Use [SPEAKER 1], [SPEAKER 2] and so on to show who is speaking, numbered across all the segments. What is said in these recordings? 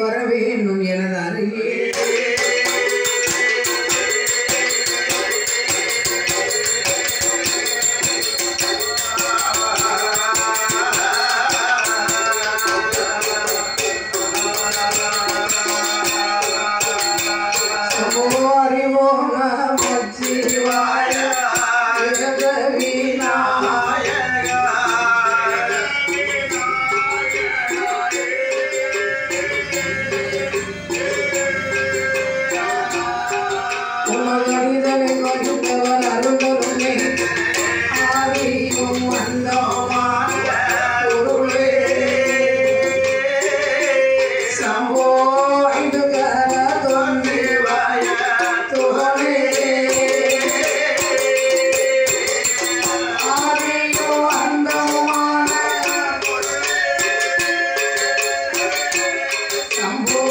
[SPEAKER 1] வர வேண்டும் எனது அருகே சமோ அறிவோம் நமச்சிவாய ஜெகவீனா உமகரிதனை கொடுத்தவர் அருள்தருமே ஆதியும் அந்தமான பொருளே சம்போ இதுகர தொன்றிவாய துகளே ஆதியோ அந்தமான சம்போ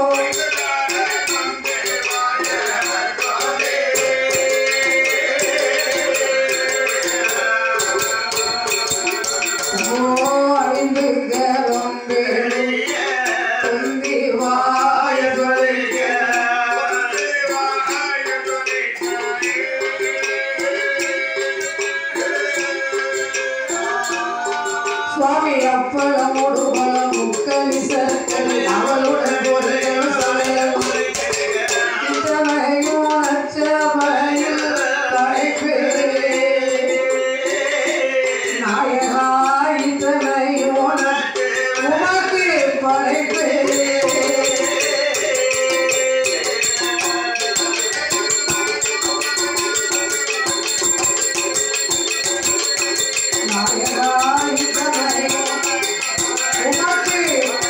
[SPEAKER 1] சம்போ அறிந்து கரம்பேளே தொன்றிவாய துகளே சுவாமி அப்பளமோடு பலம் முக்கலி சர்க்கரை அவளுடன் பொருள் சமையல் இத்தனையும் அச்சமயில் படைப்பே நாயகா இத்தனையும் உனக்கு படைப்பே நாயகா இத்தனையும் உனக்கு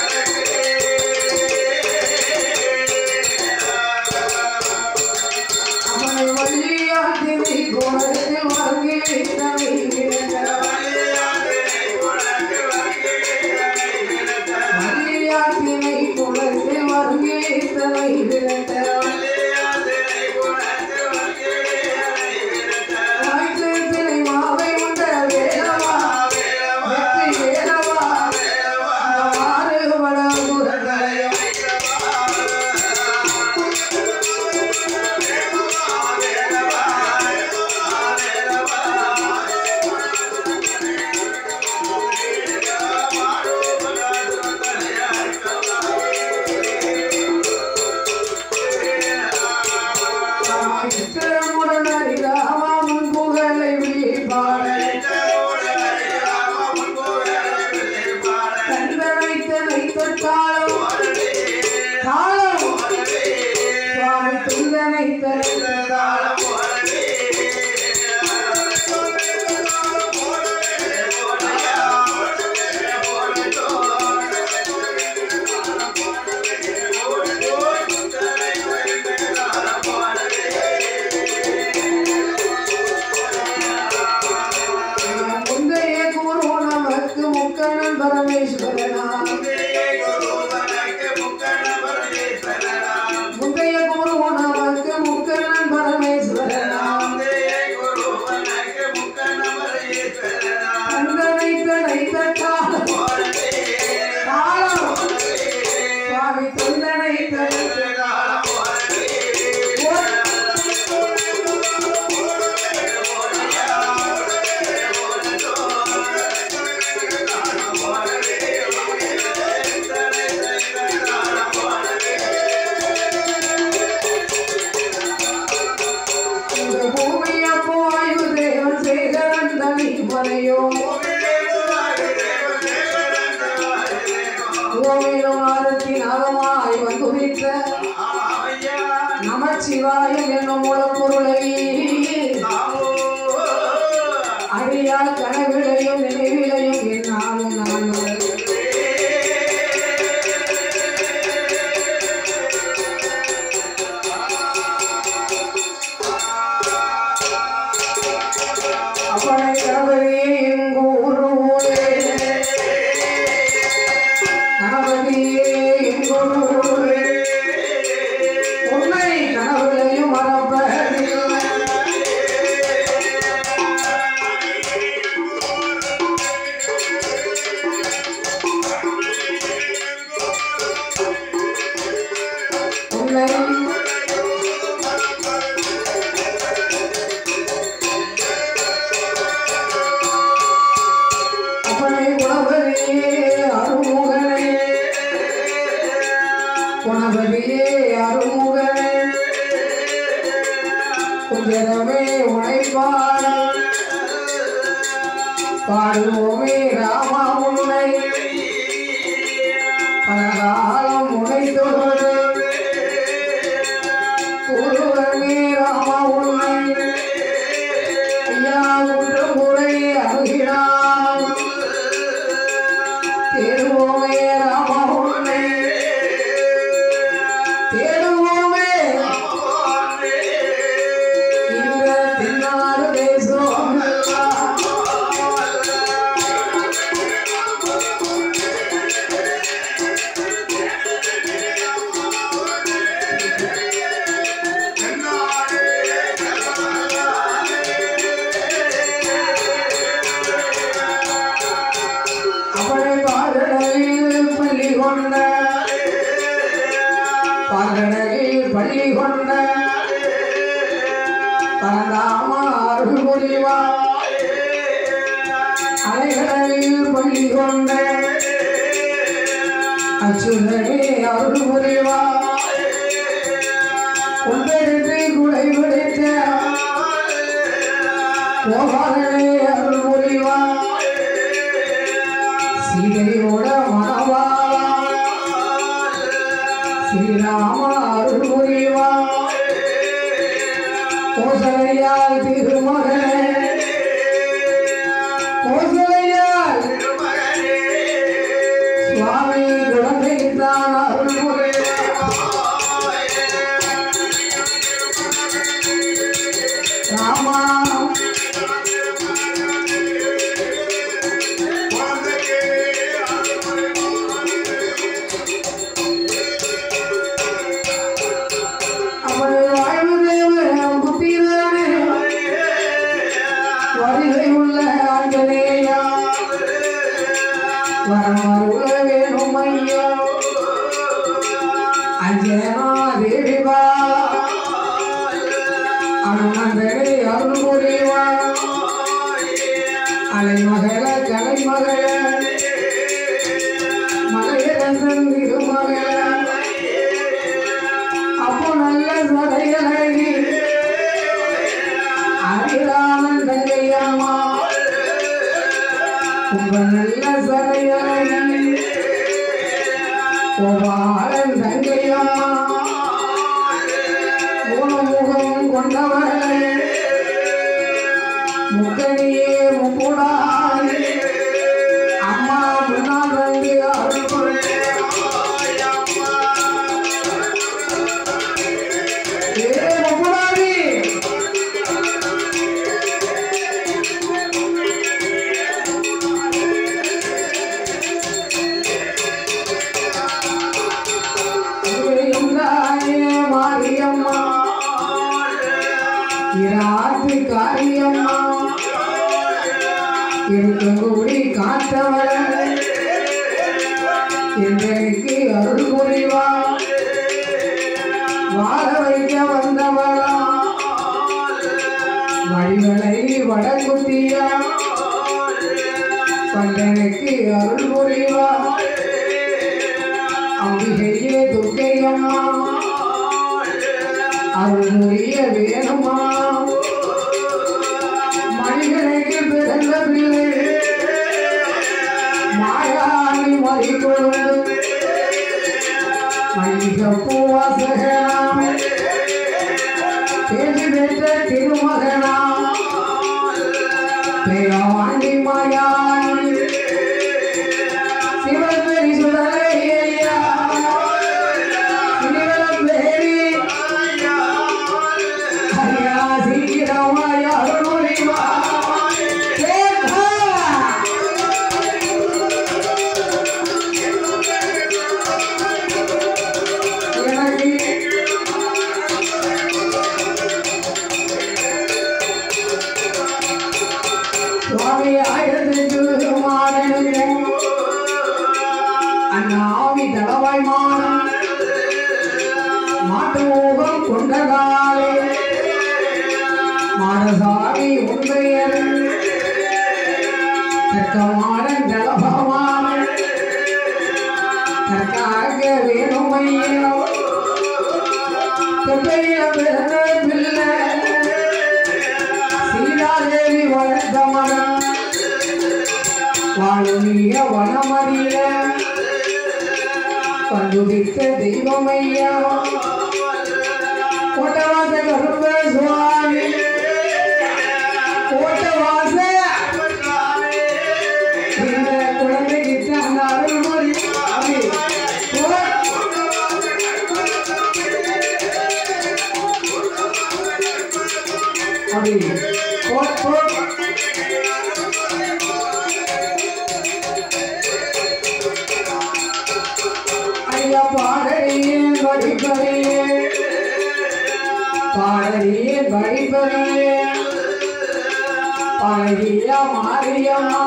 [SPEAKER 1] அவனை வழியாட்டினை குணத்தில் வருகிறேன் வழியாட்டினை குணத்தில் வருகிறேன் வாய்த்தினை மாவை உண்ட வேலவா வெற்றி வேலவா ஆறு வடமுறை இத்திரமுடன் அறிதாமாவும் புகழை விழிப்பாட தந்தனை தனை தற்காலம் காலம் சுவாமி துந்தனை தனை காலம் முந்தைய குரு நமக்கு முக்கணன் பரமேஸ்வரனா முந்தைய குரு நமக்கு முக்கணன் பரமேஸ்வரனா தந்தனை தனை தற்காலம் காலம் சுவாமி தொந்தனை தனை இந்த பூமிய போயு தேவன் செய்தவன் தனி மனையோ பூமியிலும் ஆரத்தின் அகமாய் வந்துவித்த நமச்சிவாயம் என்னும் மூலப்பொருளை அறியா கனவிலையும் நினைவிலையும் என்னாலும் நான் உணர்கிறேன். அப்பனை கணவரே எங்கூருவே கணவரே எங்கூருவே உன்னை கனவுகளையும் மறப்பதில்லை கணபதியே அருமுகனே குஞ்சரமே உழைப்பாட பாடுவோமே ராமா உன்னை பலகாலம் உனை தொழுது கூறுவமே ராமா உன்னை ஐயா ஒன்று முறை அருகிறான் தேடுவோமே ராமா உன்னை தேடுவோமே இந்த தென்னாடு தேசம் அவனை பாதடலில் பள்ளி கொண்ட பாதடலில் பள்ளி கொண்ட பரந்தாம அருள் புரிவா அலைகடலில் பள்ளி கொண்ட அச்சுதனே அருள் புரிவா கொண்டெடுத்து குடை பிடித்த கோபாலனே அருள் புரிவா சீதையோட மனவாளா ஸ்ரீராம அருள் புரிவா கோசலையால் திருமகனே கோசலையால் சுவாமி குழந்தை தான் அருள் புரிவா ராமா அவள் வாழ்வு தேவன் புத்திரனே வருகை உள்ள ஆஞ்சநேயா வரமருள வேணும் ஐயா அஞ்சனா தேவி பாலா அனுமந்தனை அருள் புரிவா அலைமகள கலைமகள மலையரசன் திருமகள அப்போ நல்ல சதையழகி அரிராமன் தங்கையம்மா உங்க நல்ல சதையழகி கோபாலன் தங்கையம்மா மூலமுகம் கொண்டவளே முக்கணியே முக்குடாய் அம்மா முன்னால் வந்து அருள் கொள்ளே ஏ முக்குடாரி இந்தாயே மாரியம்மா இராத்து காரியம்மா இருக்கங்குடி காத்தவள இன்றைக்கு அருள் புரிவா வாழ வைக்க வந்தவளா வழிவலை வடகுத்தியா கண்டனுக்கு அருள் புரிவா அம்பிகையே துர்க்கையம்மா அருள் புரிய வேணுமா மனிதனுக்கு பிறந்த பிள்ளை மாயாணி மறிக்கொண்டு மனித பூவாசகனாம் பேசி பெற்ற திருமகனாம் பேரவாண்டி மாயாணி சிவபெரி சுடலை ஐயா சிவபெரி ஐயா சீக்கிரமாய் அருள்வா கேட்டா எனக்கு சுவாமி ஆயிரத்தி மாடனுக்கு அண்ணாவி தளவாய் மாடன் மாட்டு ஊகம் கொண்டதாலே மாடசாமி உண்மையர் தர்க்கமாடன் தளபமானன் தற்காக வேணுமையா தொட்டையில பிறந்த பிள்ளை சீதாதேவி வளர்த்த மகன் வாழுமிய வனமறிய கண்டுபிடித்த தெய்வமையா கோட்டவாச கருப்ப சுவாமி கோட்டவாச இந்த குழந்தைக்கு அந்த அருள்மொழி அப்படி போ. அப்படி போ, போ. ஐயா பாடறியே படிப்பறியே பாடறியே படிப்பறியே பழகியா மாரியம்மா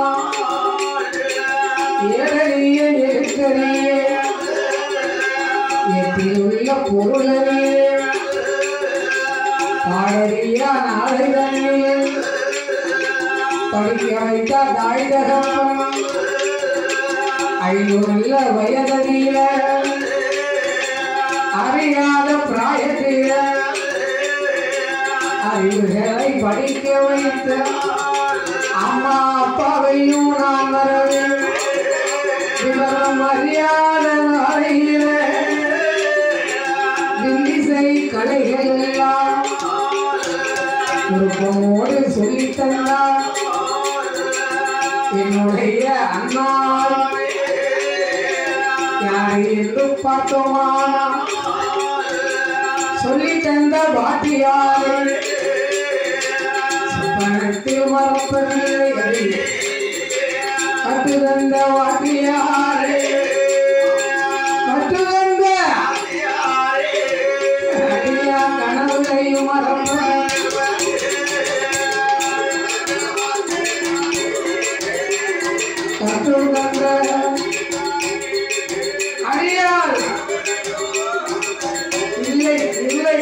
[SPEAKER 1] ஏழறிய எழுத்தறியே எட்டிலுள்ள பொருளறியே பாடறியா நாளைதனியே படிக்க வைத்த தாய் தகப்பன் ஐநூறுள்ள வயதறிய அறியாத பிராயத்தில அறிவுகளை படிக்க வைத்த அம்மா அப்பாவையும் நான் வரவே விவரம் அறியாத நாளையில வில்லிசை கலைகள் எல்லாம் விருப்பமோடு சொல்லித் தந்தார் என்னுடைய அண்ணா யாரை என்று பார்த்தோமானா சொல்லி தந்த பாட்டியாரை சுப்பனத்தில் மறப்பதில்லை அதை கட்டு தந்த வாட்டியாரை கட்டு தந்த அடியா கனவுகளை மறப்ப கட்டு தந்த அடியார் இல்லை இல்லை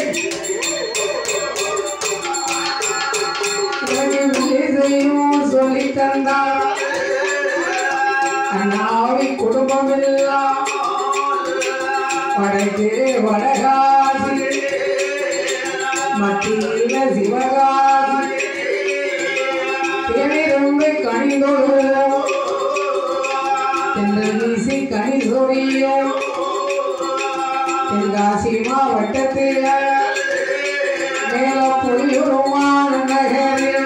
[SPEAKER 1] எனக்கு விஜயசையும் சொல்லி தந்தார் அண்ணாவி குடும்பம் எல்லாம் படைத்து வடகாசி மத்தியில சிவகாசி தேனிரும்பு கணிதொழுவோம் தென்றல் வீசி கனி சொரியும் தென்காசி மாவட்டத்தில் மேல புலியுருமான நகரில்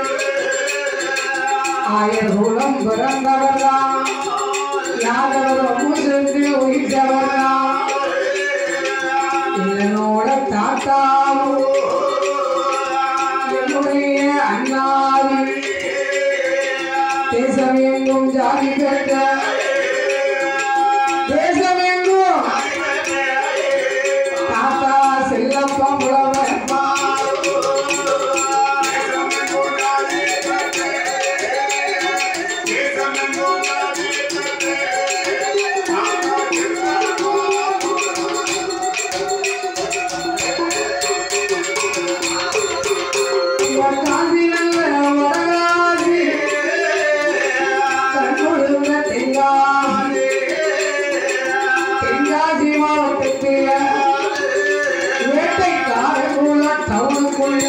[SPEAKER 1] ஆயர்குலம் பிறந்தவர்தான் யாதவர் அமுசுக்கு உயிர்த்தவர்தான் என்னோட தாத்தாவும் என்னுடைய அண்ணாவும் தேசமெங்கும் ஜாதி பெற்ற தேசமெங்கும் தாத்தா செல்லப்பா புலவர் காசி நல்ல வடகாசி கண்கொடுங்க தென்காசி தென்காசி மாவட்டத்தில் வேட்டைக்காரகுல டவுனுக்குள்ள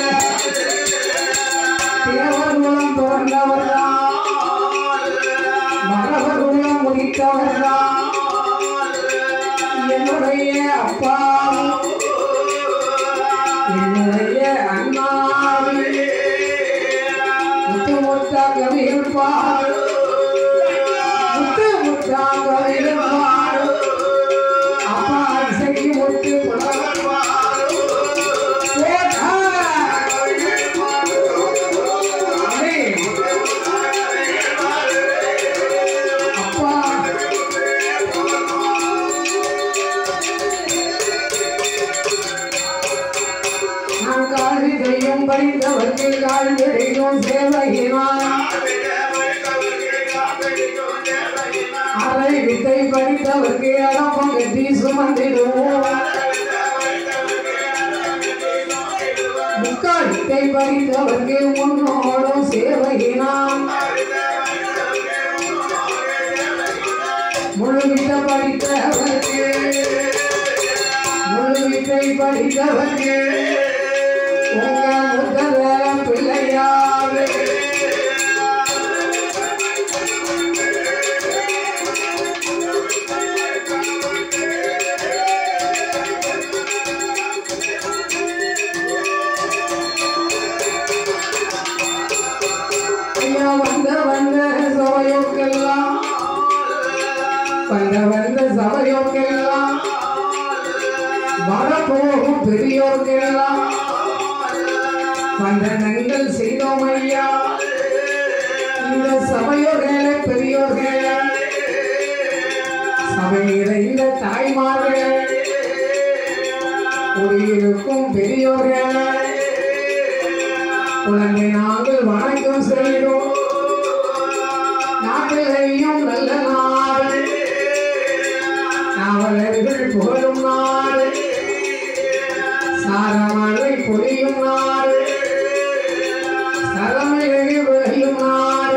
[SPEAKER 1] தேவர்குலம் பிறந்தவர்தான் மரபர்குலம் முடித்தவர்தான் என்னுடைய அப்பா என்னுடைய அண்ணாவி முத்து முத்தா கவிகள் பாடு முத்து முத்தா கவிகள் பாடு அப்பா இசைக்கு முத்து புலவர் பாடு போட்டா. அடே. அப்பா நான் காழி செய்யும் படித்தவர்க்கு கால் கிடைக்கும் சேவையினான் அரை வித்தை படித்தவர்க்கு அடப்பம் கட்டி சுமந்திடுவோம் முக்கால் வித்தை படித்தவர்க்கு முன்னோடும் சேவையினான் முழு வித்த படித்தவர்க்கு முழு கல்வித்தை படித்தவங்க உங்க முதல பிள்ளையாரு ஐயா வந்த வந்த சபையோக்கெல்லாம் வந்த வந்த சபையோக்கெல்லாம் வரப்போகும் பெரியோர்க்கெல்லாம் வந்தனங்கள் செய்தோம் ஐயா இந்த சபையோர்களே பெரியோர்களே சபை நிறைந்த தாய்மார்களே குடியிருக்கும் பெரியோர்களே குழந்தை நாங்கள் வணக்கம் செய்தோம் நாட்டிலையும் நல்ல நாடு நாவலர்கள் புகழும் நாடு சாரமழை பொழியும் நாடு சரமிழகு விளையும் நாடு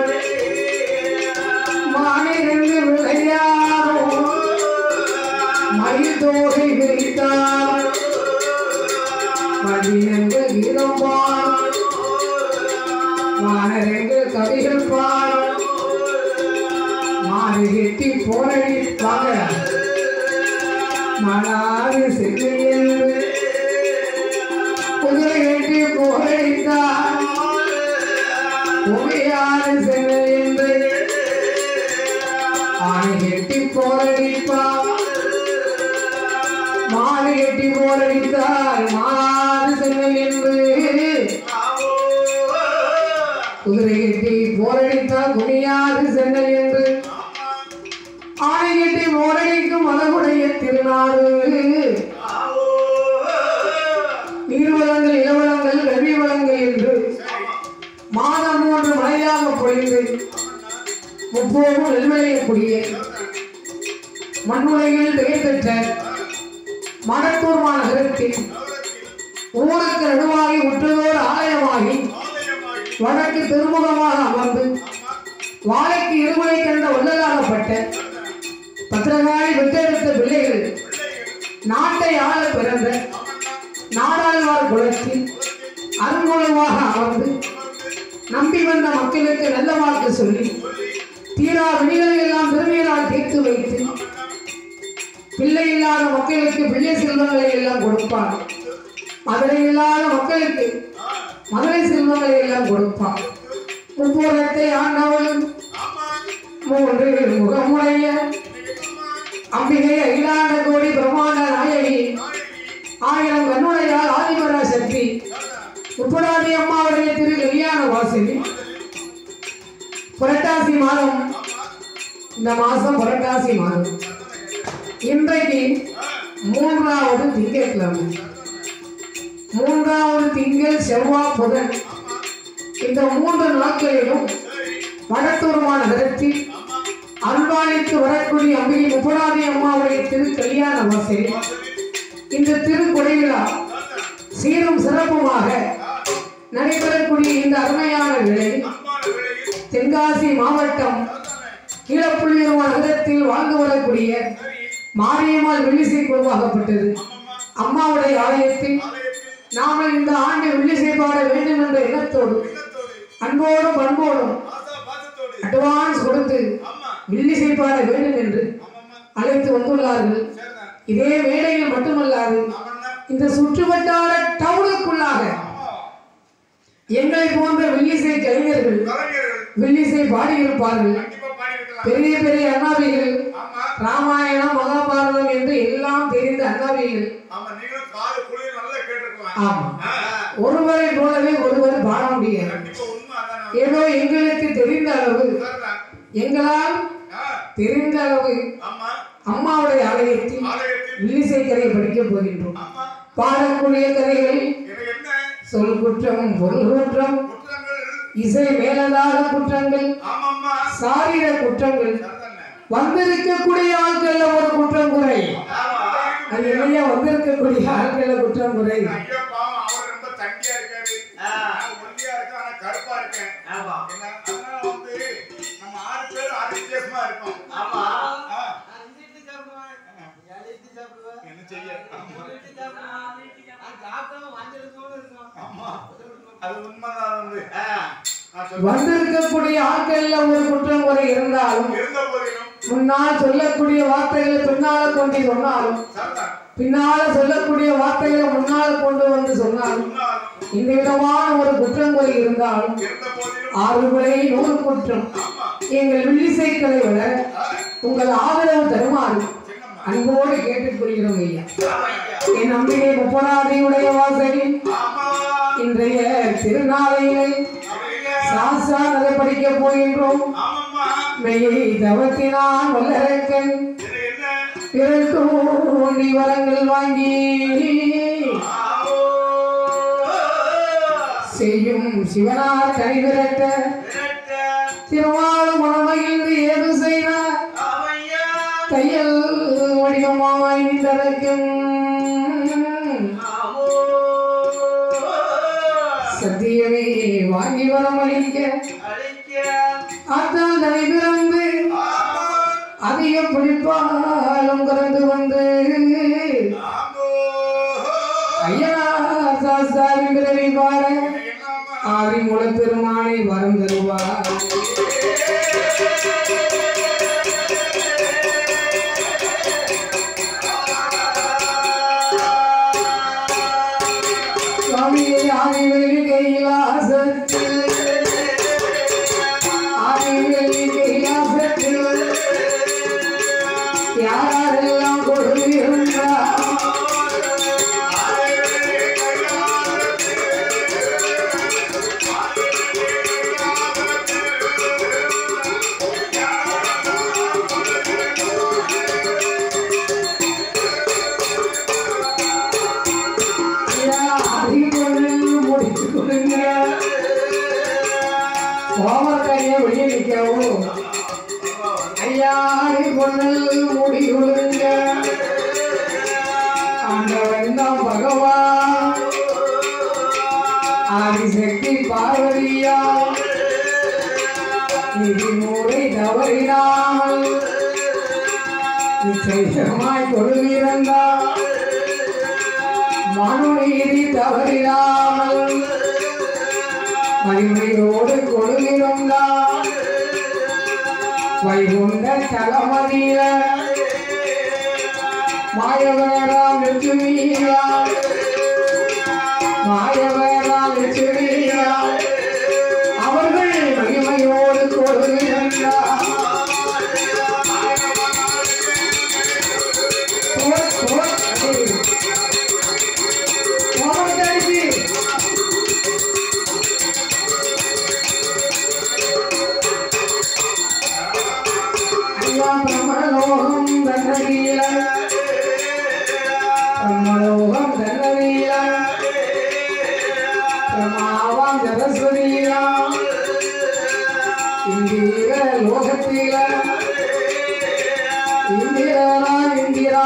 [SPEAKER 1] மானிரண்டு விளையாடும் மயில் தோகை விரித்தார் மதியங்கள் கீதம் பாடும் வானரங்கள் கவிகள் பாடும் மாறி கெட்டி போரடி வாங்க மலாறு செல்லையில் குதிரை கட்டி போரடித்தார் உமையாறு செல்லை என்று ஆணை கெட்டி போரடிப்பார் மாலை கெட்டி போரடித்தார் மாறு செல்லை என்று குதிரை கட்டி போரடித்தார் குனியாது சென்னல் என்று ஆணை கட்டி போரடிக்கும் மதகுடைய திருநாடு நீர்வளங்கள் இளவளங்கள் கல்வி வளங்கள் என்று மாதம் மூன்று மழையாக பொழிந்து முப்போதும் நெல்விளையக்கூடிய மண்ணுலகில் பெயர் பெற்ற மணத்தூர் மாநகரத்தில் ஊருக்கு நடுவாகி உற்றதோர் ஆலயமாகி வடக்கு திருமுகமாக அமர்ந்து வாழைக்கு இருமுறை கண்ட வல்லலாகப்பட்ட பத்திரகாளி பெற்றெடுத்த பிள்ளைகள் நாட்டை ஆள பிறந்த நாடாழ்வார் குலத்தில் அருங்கோலமாக அமர்ந்து நம்பி வந்த மக்களுக்கு நல்ல வாக்கு சொல்லி தீரா விழிகளை எல்லாம் பெருமையினால் தீர்த்து வைத்து பிள்ளை இல்லாத மக்களுக்கு பிள்ளை செல்வங்களை எல்லாம் கொடுப்பார் மதுரை இல்லாத மக்களுக்கு மதுரை செல்வங்களை எல்லாம் கொடுப்பார் முப்போரத்தை ஆண்டவளும் மூன்று முகமுடைய அம்பிகை அகிலாண்ட கோடி பிரம்மாண்ட நாயகி ஆயிரம் கண்ணுடையால் ஆதிபரா சக்தி முப்படாதி அம்மாவுடைய திரு கல்யாண வாசலி புரட்டாசி மாதம் இந்த மாசம் புரட்டாசி மாதம் இன்றைக்கு மூன்றாவது திங்கட்கிழமை மூன்றாவது திங்கள் செவ்வாய் புதன் இந்த மூன்று நாட்களிலும் வடத்தூர் மாநகரத்தில் அன்பாளித்து வரக்கூடிய அம்பிகை முப்படாதி அம்மாவுடைய திரு கல்யாண வாசல் இந்த திருக்குடைவிழா சீரும் சிறப்புமாக நடைபெறக்கூடிய இந்த அருமையான வேளை தென்காசி மாவட்டம் கீழப்புள்ளியூர் நகரத்தில் வாழ்ந்து வரக்கூடிய மாரியம்மாள் வெள்ளிசை குழுவாகப்பட்டது அம்மாவுடைய ஆலயத்தில் நாமல் இந்த ஆண்டு வெள்ளிசை பாட வேண்டும் என்ற எண்ணத்தோடு அன்போடும் பண்போடும் அட்வான்ஸ் கொடுத்து வில்லிசை பாட வேண்டும் என்று அழைத்து வந்துள்ளார்கள் இதே வேளையில் மட்டுமல்லாது இந்த சுற்றுவட்டார டவுனுக்குள்ளாக எங்களை போன்ற வில்லிசை கலைஞர்கள் வில்லிசை பாடியிருப்பார்கள் பெரிய பெரிய அண்ணாவிகள் ராமாயணம் மகாபாரதம் என்று எல்லாம் தெரிந்த அண்ணாவிகள் ஆமா ஒருவரை போலவே ஒருவர் பாட முடியாது ஏதோ எங்களுக்கு தெரிந்த அளவு எங்களால் தெரிந்த அளவு அம்மாவுடைய ஆலயத்தில் வில்லிசை கதை படிக்கப் போகின்றோம் பாடக்கூடிய கதைகள் சொல் குற்றம் பொருள் குற்றம் இசை மேலதாக குற்றங்கள் சாரீர குற்றங்கள் வந்திருக்கக்கூடிய ஆட்கள்ல ஒரு குற்றம் குறை அது இல்லையா வந்திருக்கக்கூடிய ஆட்கள்ல குற்றம் குறை
[SPEAKER 2] ஐயோ பாவம் அவர் ரொம்ப தங்கியா இருக்காரு நான் ஒல்லியா இருக்கேன் ஆனா கருப்பா இருக்கேன்
[SPEAKER 3] ஆமா.
[SPEAKER 2] என்ன, அதனால வந்து நம்ம ஆறு பேரும் ஆறு வித்தியாசமா இருக்கோம்
[SPEAKER 3] ஆமா
[SPEAKER 2] ஆ,
[SPEAKER 3] அஞ்சு இட்லி சாப்பிடுவேன் ஏழு இட்லி சாப்பிடுவேன்
[SPEAKER 2] என்ன செய்ய ஆமா. ஆமா அது உண்மைதான் வந்து நான் சொல்றேன்.
[SPEAKER 1] வந்திருக்கக்கூடிய ஆட்கள்ல ஒரு குற்றம் குறை இருந்தாலும்
[SPEAKER 2] இருந்த போதிலும்
[SPEAKER 1] முன்னால் சொல்லக்கூடிய வார்த்தைகளை பின்னால கொண்டு சொன்னாலும்
[SPEAKER 2] சரிதான்.
[SPEAKER 1] பின்னால சொல்லக்கூடிய வார்த்தைகளை முன்னால கொண்டு வந்து சொன்னாலும்
[SPEAKER 2] சொன்னாலும்
[SPEAKER 1] இந்த விதமான ஒரு குற்றம் குறை இருந்தாலும்
[SPEAKER 2] இருந்த போதிலும்
[SPEAKER 1] ஆறு குறை நூறு குற்றம்
[SPEAKER 2] ஆமா
[SPEAKER 1] எங்கள் வில்லிசைக்களை விட
[SPEAKER 2] ஆ,
[SPEAKER 1] உங்கள் ஆதரவு தருமாறு
[SPEAKER 2] சின்னம்மா
[SPEAKER 1] அன்போடு கேட்டுக்கொள்கிறோம் ஐயா
[SPEAKER 2] ஆமாய்யா.
[SPEAKER 1] என் நம்பிக்கை முப்பதாதியுடைய வாசலில்
[SPEAKER 2] ஆமா
[SPEAKER 1] இன்றைய திருநாளையிலே
[SPEAKER 2] அப்படிங்க.
[SPEAKER 1] சாஸ்திரா கதை படிக்க போகின்றோம்
[SPEAKER 2] ஆமாம்மா
[SPEAKER 1] மெய்யை தவத்தினான் வல்லரக்கன்
[SPEAKER 2] இது என்ன
[SPEAKER 1] பிறர் தோண்டி வரங்கள் வாங்கி
[SPEAKER 2] ஆவோ.
[SPEAKER 1] செய்யும் சிவனார் கனிவிரட்ட
[SPEAKER 2] விரட்ட.
[SPEAKER 1] திருவாளும் மனமகிழ்ந்து ஏது செய்தார்
[SPEAKER 2] ஆமையா.
[SPEAKER 1] தையல் வடிவமாய் நின்றதற்கும்
[SPEAKER 2] ஆவோ.
[SPEAKER 1] சத்தியமே வாங்கி வரமளிக்க
[SPEAKER 2] அழைக்க.
[SPEAKER 1] அத்தால் தலை பிறந்து
[SPEAKER 2] ஆமா.
[SPEAKER 1] அதிக பிடிப்பாலும் கறந்து வந்து
[SPEAKER 2] ஆமோ.
[SPEAKER 1] ஐயா சாஸ்தாவின் பிறவி பாட
[SPEAKER 2] இது என்னம்மா?
[SPEAKER 1] ஆதி மூல பெருமானை வரம் தருவார் சுவாமியை ஆதிவெளி கைலாசத்தில் ஆதிவெளி கைலாசத்தில் யாரெல்லாம் கொடுத்திருந்தார் முடித்துக் கொடுங்க கோமர்கைய வெளியே நிற்கவும் ஐயா பொண்ணல் முடி கொடுங்க ஆண்டவன் தான் பகவான் ஆதிசக்தி பார்வதியா நிதி மூளை தவறினாமல் நிச்சயமாய் கொடுவிருந்தார் மனுநீதி தவறினாமல் மகிமையோடு கொடுவிருந்தார் வைகுண்ட தலமதிய மாயவேராம் லட்சுமியா மாயவேராம் லட்சுமியா அவர்கள் மகிமையோடு கொடுவிருந்தார் போர், போர், அடி. போராட்டாச்சு. ஐயா பிரம்மலோகம் தன்னதியில பிரம்மலோகம் தன்னதியில பிரமாவாம் ஜரஸ்வதியில இந்திர லோகத்தில இந்திரனா இந்திரா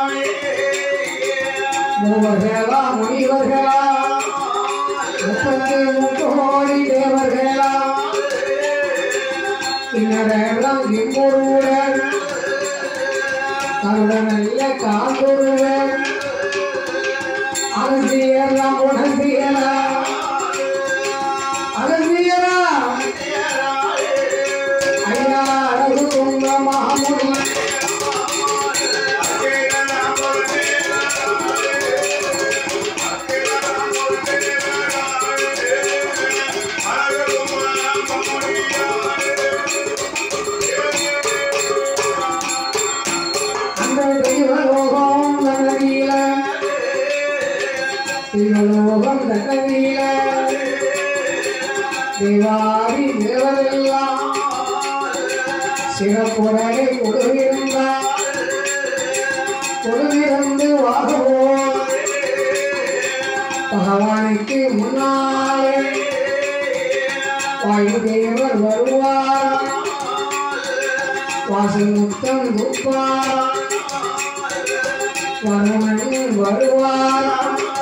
[SPEAKER 1] மூவர்களா முனிவர்களா முப்பத்து முக்கோடி தேவர்களா கிண்ணறெல்லாம் இம்பொருடன் கருடனல்ல காந்தொருவன் அகசியெல்லாம் உணர்ந்தியலா அகசியரா ஐயா அழகு துங்க மாமுடி அந்த தெய்வலோகம் தன்னதியில தெய்வலோகம் தன்னதியில தேவாரி தேவரெல்லாம் சிறப்புடனே கொடுவிருந்தார் கொடுவிருந்து வாகவோ பகவானுக்கு முன்னாலே வாயு தேவர் வருவார் வாசமுத்தம் துப்பார் வருமன் வருவார்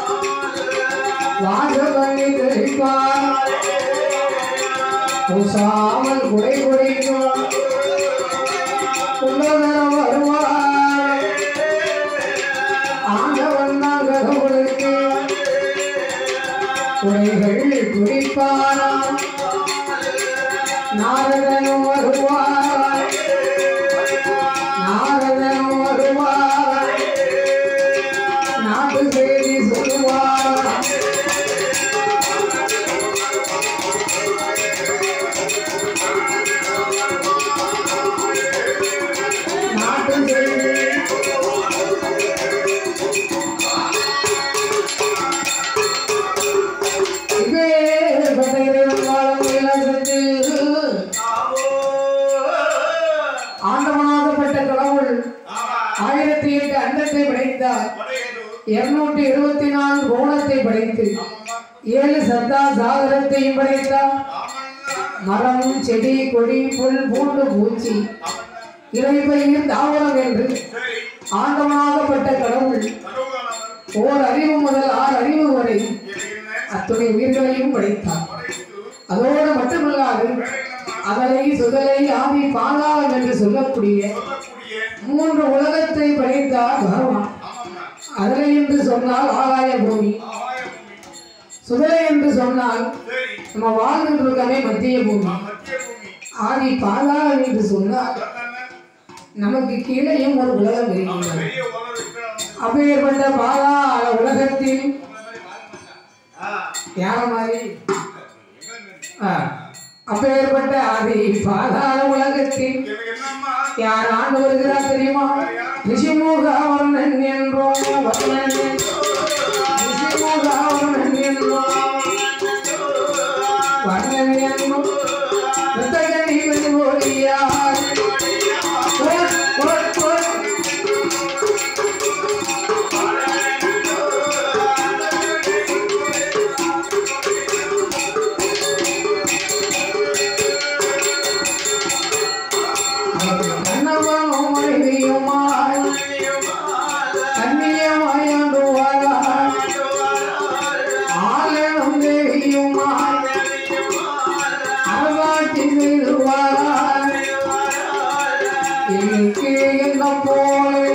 [SPEAKER 1] வாசவனை தெரிப்பார் பூசாமல் குடை குடைக்கும் குண்டதரம் வருவார் குறைகள் குறிப்பாராம் நாரதனும் வருவார் நாரதனும் வருவார் நாட்டு செய்தி சொல்லுவார் நாட்டு செய்தி இப்பேற்பட்ட இறைவன் வாழும் உலகத்தில் ஆண்டவனாகப்பட்ட கடவுள் ஆயிரத்தி எட்டு அண்டத்தை படைத்தார் இருநூற்றி இருபத்தி நான்கு கோணத்தை படைத்து ஏழு சத்தா சாகரத்தையும் படைத்தார் மரம் செடி கொடி புல் பூண்டு பூச்சி இறைப்பையும் தாவரம் என்று ஆண்டவனாகப்பட்ட கடவுள் ஓர் அறிவு முதல் ஆறு அறிவு வரை அத்துணை உயிர்களையும் படைத்தார் அதோடு மட்டுமல்லாது அதலை சுதலை ஆதி பாதாளம் என்று சொல்லக்கூடிய மூன்று உலகத்தை படைத்தார் பகவான் அதலை என்று சொன்னால் ஆகாய பூமி சுதலை என்று சொன்னால் நம்ம வாழ்ந்துட்டு இருக்கவே மத்திய பூமி ஆதி பாதாளம் என்று சொன்னால் நமக்கு கீழேயும் ஒரு உலகம் இருக்கிறது அப்பேற்பட்ட பாதாள உலகத்தில் யார மாதிரி ஆ, அப்பேற்பட்ட ஆதி பாதாள உலகத்தில் யார் ஆண்டு வருகிறார் தெரியுமா ரிஷிமுக வர்ணன் என்றோம் வர்ணன் ரிஷிமுக வர்ணன் என்றோம் வர்ணன் என்னும் புத்தகனி வெண்கொடியார் ஓட், ஓட், ஓட். கண்ணவனும் மனைவியுமாய் கண்ணியமாய் அன்று வாராய். ஆலனும் தேவியுமாய் அரசாட்சி செய்து வாராய். இன்னைக்கு என்ன போலே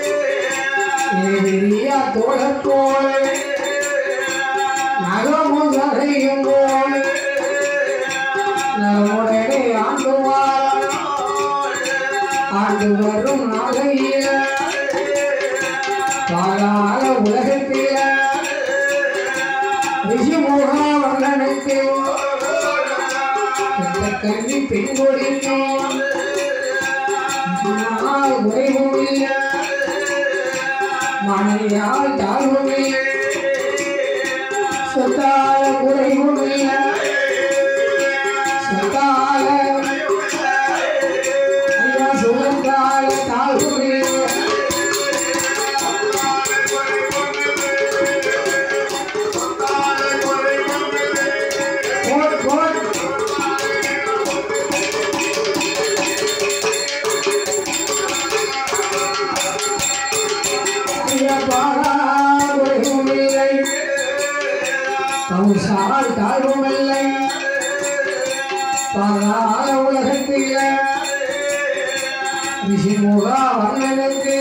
[SPEAKER 1] எதிரியா தோழர் போலே நகமும் சதையும் போலே நம்முடனே ஆண்டு வாராய். ஆண்டு வரும் நாளையில பாராள உலகத்தில ரிஷிமுகா வர்ணனுக்கு இந்த கல்வி பெண் கொடுக்கும் உறைவும் இல்லை மனையால் தாழ்வும் இல்லை சொத்தால குறைவும் இல்லை சொத்தால ஐயா சுகத்தால தாழ்வும் இல்லை போட் போட் ஐயா பாரா குறைவும் இல்லை கௌசால் தாழ்வும் இல்லை பாராள உலகத்தில் ரிஷிமுகா வர்ணனுக்கு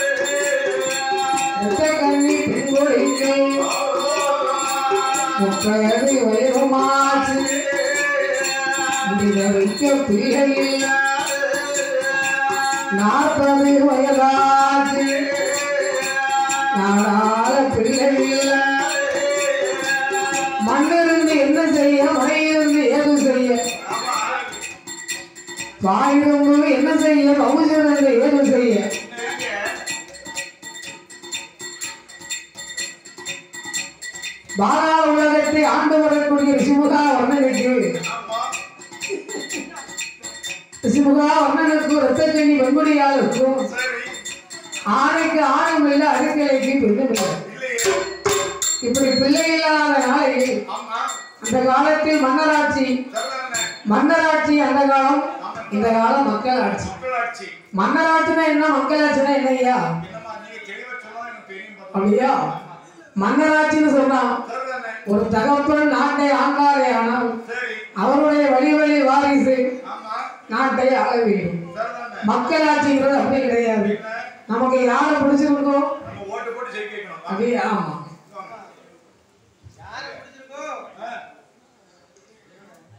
[SPEAKER 1] இரத்த கண்ணி பெண்கொழிக்கு முப்பது வயதுமாச்சு முடித வைக்க பிள்ளை இல்லை நாற்பது வயதாச்சு நாடாத பிள்ளை இல்லை மண்ணிலிருந்து என்ன செய்ய மழையிலிருந்து ஏது செய்ய வாயிலிருந்து என்ன செய்ய பகுதியிலிருந்து ஏது செய்ய பாலா உலகத்தை ஆண்டு வரக்கூடிய ரிஷிமுகா வர்ணனுக்கு ரிஷிமுகா வர்ணனுக்கு ரத்தக்கண்ணி வெண்குடியாளுக்கும் ஆணைக்கு ஆணும் இல்லை அடுக்கலைக்கு பெண்ணும் இல்லை இப்படி பிள்ளை இல்லாத நாளில் அந்த காலத்தில் மன்னராட்சி மன்னராட்சி அந்த காலம் இந்த காலம் மக்களாட்சி மன்னராட்சினா என்ன மக்களாட்சினா என்னய்யா அப்படியா மன்னராட்சின்னு சொன்னா ஒரு தகப்பன் நாட்டை ஆண்டாரே ஆனால் அவருடைய வழி வழி வாரிசு நாட்டை ஆள வேண்டும் மக்களாட்சிங்கிறது அப்படி கிடையாது நமக்கு யாரை பிடிச்சிருக்கோம்
[SPEAKER 2] ஓட்டு போட்டு ஜெயிக்கணும்
[SPEAKER 1] அப்படியே ஆமா
[SPEAKER 2] வாங்க.
[SPEAKER 3] யாரை பிடிச்சிருக்கோ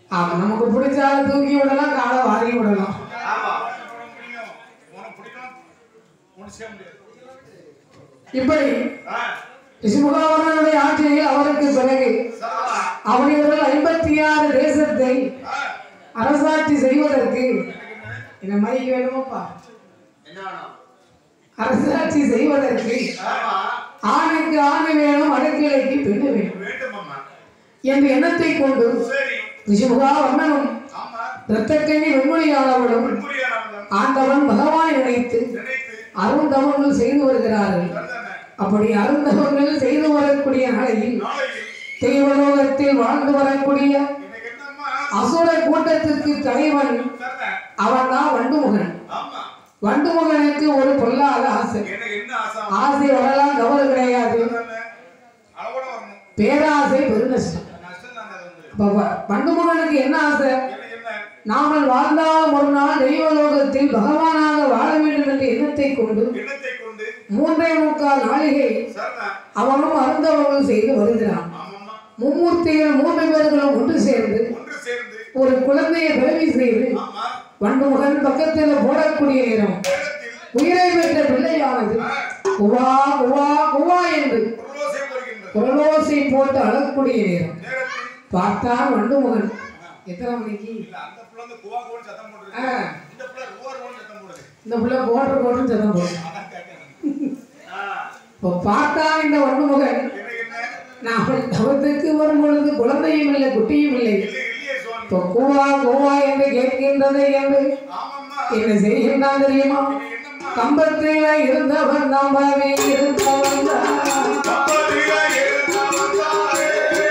[SPEAKER 1] ஆமா நமக்கு பிடிச்சாலும் தூக்கி விடலாம் காலை வாரி விடலாம்
[SPEAKER 3] ஆமா
[SPEAKER 2] உனக்கு பிடிக்கும் உனக்கு பிடிக்கும் ஒண்ணு செய்ய முடியாது
[SPEAKER 1] இப்படி
[SPEAKER 2] ஆ,
[SPEAKER 1] ரிஷிமுகாவரனுடைய ஆட்சியில் அவருக்கு பிறகு
[SPEAKER 2] சரிதான்.
[SPEAKER 1] அவர்கள் ஐம்பத்தி ஆறு தேசத்தை
[SPEAKER 2] ஆ,
[SPEAKER 1] அரசாட்சி செய்வதற்கு என்ன மைக்கு வேணுமாப்பா
[SPEAKER 3] என்ன வேணும்
[SPEAKER 1] அரசாட்சி செய்வதற்கு
[SPEAKER 3] ஆமா
[SPEAKER 1] ஆணுக்கு ஆணு வேணும் அடக்கிளைக்கு பெண்ணு வேணும்
[SPEAKER 2] வேண்டும் அம்மா
[SPEAKER 1] என்ற எண்ணத்தை கொண்டு
[SPEAKER 2] சரி
[SPEAKER 1] ரிஷிமுகா வர்ணனும்
[SPEAKER 2] ஆமா
[SPEAKER 1] இரத்தக்கண்ணி வெண்மொழியாளர்களும்
[SPEAKER 2] முன்முறையானவர்கள்
[SPEAKER 1] ஆண்டவன் பகவானை நினைத்து
[SPEAKER 2] நினைத்து
[SPEAKER 1] அருந்தவங்கள் செய்து வருகிறார்கள்
[SPEAKER 2] சரிதானே
[SPEAKER 1] அப்படி அருந்தவங்கள் செய்து வரக்கூடிய நாளையில்
[SPEAKER 2] நாளையில்
[SPEAKER 1] தெய்வலோகத்தில் வாழ்ந்து வரக்கூடிய
[SPEAKER 2] இன்னைக்கு என்னம்மா
[SPEAKER 1] அசுர கூட்டத்திற்கு தலைவன்
[SPEAKER 2] சரிதான்
[SPEAKER 1] அவன் தான் வண்டுமுகன்
[SPEAKER 2] ஆமா
[SPEAKER 1] வண்டுமுகனுக்கு ஒரு பொல்லாத ஆசை
[SPEAKER 2] எனக்கு என்ன ஆசை
[SPEAKER 1] ஆசை வரலாம் கவலை கிடையாது
[SPEAKER 2] சரிதானே? அளவோட வரணும்
[SPEAKER 1] பேராசை பெருநஷ்டம்
[SPEAKER 2] நஷ்டம் தானே அது வந்து
[SPEAKER 1] அப்ப வ- வண்டுமுகனுக்கு என்ன ஆசை
[SPEAKER 2] எனக்கு என்ன
[SPEAKER 1] நாமல் வாழ்ந்தால் ஒரு நாள் தெய்வலோகத்தில் பகவானாக வாழ வேண்டும் என்ற எண்ணத்தை கொண்டு
[SPEAKER 2] எண்ணத்தை கொண்டு
[SPEAKER 1] மூன்றே முக்கால் நாளிகை
[SPEAKER 2] சரிதான்
[SPEAKER 1] அவனும் அருந்தவர்கள் செய்து வருகிறான்
[SPEAKER 2] ஆமாம்மா
[SPEAKER 1] மும்மூர்த்திகள் மூன்று பேர்களும் ஒன்று சேர்ந்து
[SPEAKER 2] ஒன்று சேர்ந்து
[SPEAKER 1] ஒரு குழந்தையை பிறவி செய்து
[SPEAKER 2] ஆமா
[SPEAKER 1] வண்டுமுகன் பக்கத்தில் போடக்கூடிய நேரம்
[SPEAKER 2] நேரத்தில்
[SPEAKER 1] உயிரை பெற்ற பிள்ளையானது
[SPEAKER 2] ஆ,
[SPEAKER 1] குவா குவா குவா என்று
[SPEAKER 2] குரலோசை வருகின்றது
[SPEAKER 1] குரலோசை போட்டு அழக்கூடிய நேரம்
[SPEAKER 2] நேரத்தில்
[SPEAKER 1] பார்த்தான் வண்டுமுகன் எத்தனை மணிக்கு
[SPEAKER 2] இல்ல அந்த புள்ள வந்து குவா குவான்னு சத்தம் போடுறது
[SPEAKER 1] ஆ.
[SPEAKER 2] இந்த புள்ள ருவா ருவான்னு சத்தம் போடுது
[SPEAKER 1] இந்த பிள்ளை போடுற போட்டு சத்தம் போடும்
[SPEAKER 2] அதான் கேட்கறேன்
[SPEAKER 3] ஆ,
[SPEAKER 1] இப்போ பார்த்தான் இந்த வண்டுமுகன்
[SPEAKER 2] எனக்கு என்ன
[SPEAKER 1] நான் தவத்துக்கு வரும் பொழுது குழந்தையும் இல்லை குட்டியும் இல்லை
[SPEAKER 2] இல்லை இல்லையே சுவாமி
[SPEAKER 1] இப்போ கூவா கூவா என்று கேட்கின்றது என்று
[SPEAKER 2] ஆமாம்மா
[SPEAKER 1] என்ன செய்கின்றான் தெரியுமா
[SPEAKER 2] இது என்னம்மா
[SPEAKER 1] கம்பத்தில இருந்தவன் நம்பவே இருந்தவன் தான்.
[SPEAKER 2] கப்பலில இருந்தவன் தானே.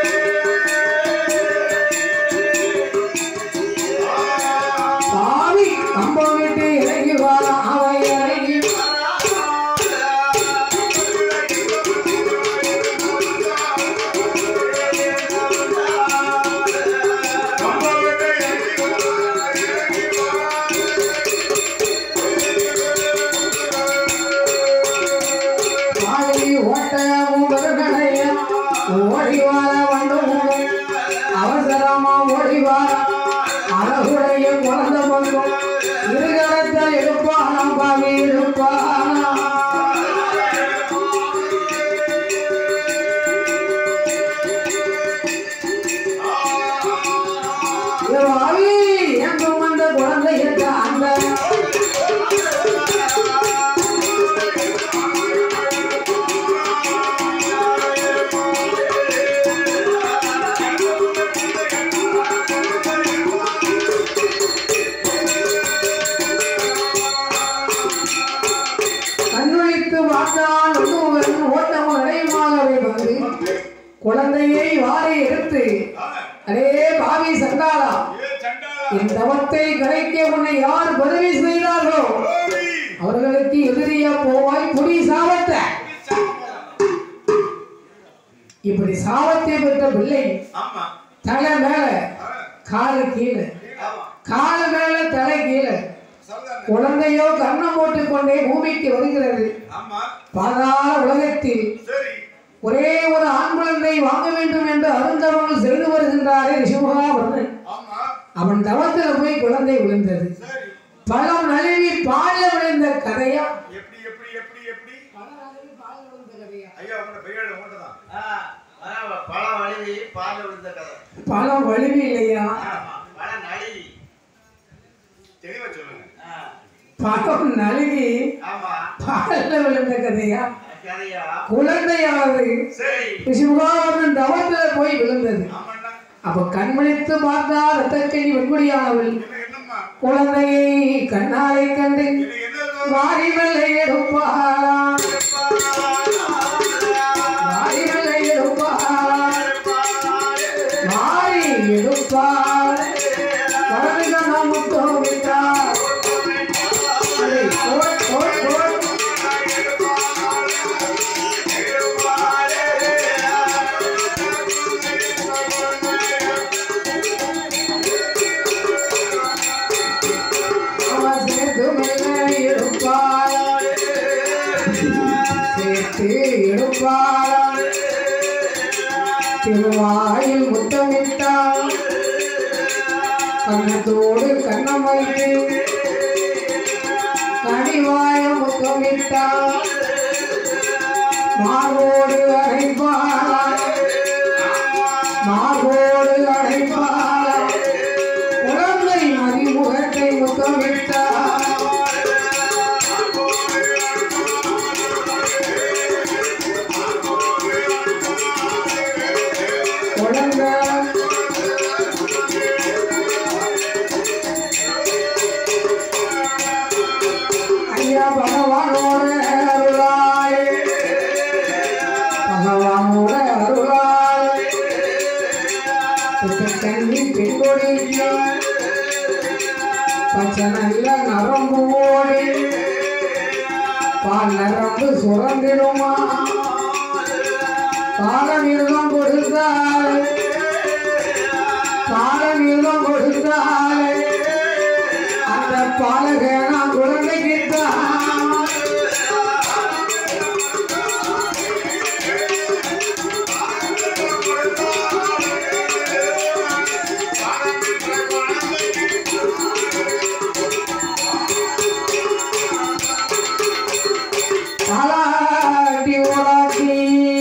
[SPEAKER 1] பாவி கம்பம் விட்டு இறங்கி வா அவை இறங்கி வா.
[SPEAKER 2] கம்பவிட்டு இறங்கி வா, இறங்கி வா.
[SPEAKER 1] பாவி ஓட்ட முகர்களைய ஓடி வார வேண்டும் அவசரமா ஓடி வார அழகுடைய குழந்தை பங்கும் இருகரத்தை எடுப்பானா பாவி எடுப்பானா பாவி எங்கும் அந்த குழந்தைய அந்த கண்ணுழித்து பார்த்தான் ஒருவன் ஓட்டம் அடையமாகவே வந்து குழந்தையை வாரி எடுத்து
[SPEAKER 2] ஆ,
[SPEAKER 1] அடே பாவி சண்டாளா
[SPEAKER 2] ஏ சண்டாளா,
[SPEAKER 1] என் தவத்தை கரைக்க உன்னை யார் பதவி செய்தார்களோ
[SPEAKER 2] ஓடி.
[SPEAKER 1] அவர்களுக்கு எதிரியா போவாய் புடி சாபத்த இப்படி சாபத்தை பெற்ற பிள்ளை
[SPEAKER 2] ஆமா
[SPEAKER 1] தலை மேல
[SPEAKER 2] ஆ,
[SPEAKER 1] காலு கீழே
[SPEAKER 3] ஆமா
[SPEAKER 1] காலு மேல தலை கீழே
[SPEAKER 2] சரிதானே?
[SPEAKER 1] குழந்தையோ கண்ணம் போட்டுக்கொண்டே பூமிக்கு வருகிறது
[SPEAKER 2] ஆமா
[SPEAKER 1] பாதாள உலகத்தில்
[SPEAKER 2] சரி
[SPEAKER 1] ஒரே ஒரு ஆண் குழந்தை வாங்க வேண்டும் என்று அருந்தவர்கள் செய்து வருகின்றாரே சிவகாவர்ணன்
[SPEAKER 2] ஆமா
[SPEAKER 1] அவன் தவத்தில் போய் குழந்தை விழுந்தது
[SPEAKER 2] சரி
[SPEAKER 1] பழம் நழுவி பால்ல விழுந்த கதையா
[SPEAKER 2] எப்படி எப்படி எப்படி எப்படி ஐயா உங்களோட பெரியாள் உங்கள்கிட்ட தான்
[SPEAKER 3] ஆ, அதான் பழம் வழுவி பால்ல விழுந்த கதை
[SPEAKER 1] பழம் வழுவி இல்லையா
[SPEAKER 3] ஆமா பழம் நழுவி
[SPEAKER 2] தெளிவா சொல்லுங்க
[SPEAKER 3] ஆ,
[SPEAKER 1] பழம் நழுவி
[SPEAKER 3] ஆமா
[SPEAKER 1] பால்ல விழுந்த கதையா
[SPEAKER 3] கதையா
[SPEAKER 1] குழந்தையானது
[SPEAKER 2] சரி
[SPEAKER 1] சிவகாவர்ணன் தவத்துல போய் விழுந்தது
[SPEAKER 2] ஆமாண்ணா
[SPEAKER 1] அப்ப கண்மணித்து பார்த்தா ரத்தக்கணி வெண்குடியானவள்
[SPEAKER 2] என்ன என்னம்மா
[SPEAKER 1] குழந்தையை கண்ணாலை கண்டு
[SPEAKER 2] இது என்ன
[SPEAKER 1] வாரி வெள்ளை எடுப்பாராம் வாரி வெள்ளை எடுப்பாராம் வாரி எடுப்பார் வலது கண்ணம் முத்தம் விட்டார் அதை போட் போட் போட் அவன் சேர்த்து மெல்ல எடுப்பார் சேர்த்து எடுப்பார் திருவாயில் முத்தமிட்டார் கண்ணத்தோடு கண்ணம் வைத்து கனிவாய முத்தமிட்டார் மார்போடு அடைப்பார் மார்போடு அடைப்பார் குழந்தை மதிமுகத்தை முத்தமிட்டார் குழந்தை ஐயா பகவானோட அருளாய் பகவானோட அருளாய் கண்ணி பெண்கொடிக்க பச்சை நல்ல நரம்பு ஓடி பால் நரம்பு சுரந்திடுமா பாலமிருகம் கொடுத்தாள் பாலமிருகம் கொடுத்தாள் அந்த பாலகனா குழந்தைக்கு தான் தாலாட்டி ஓடாட்டி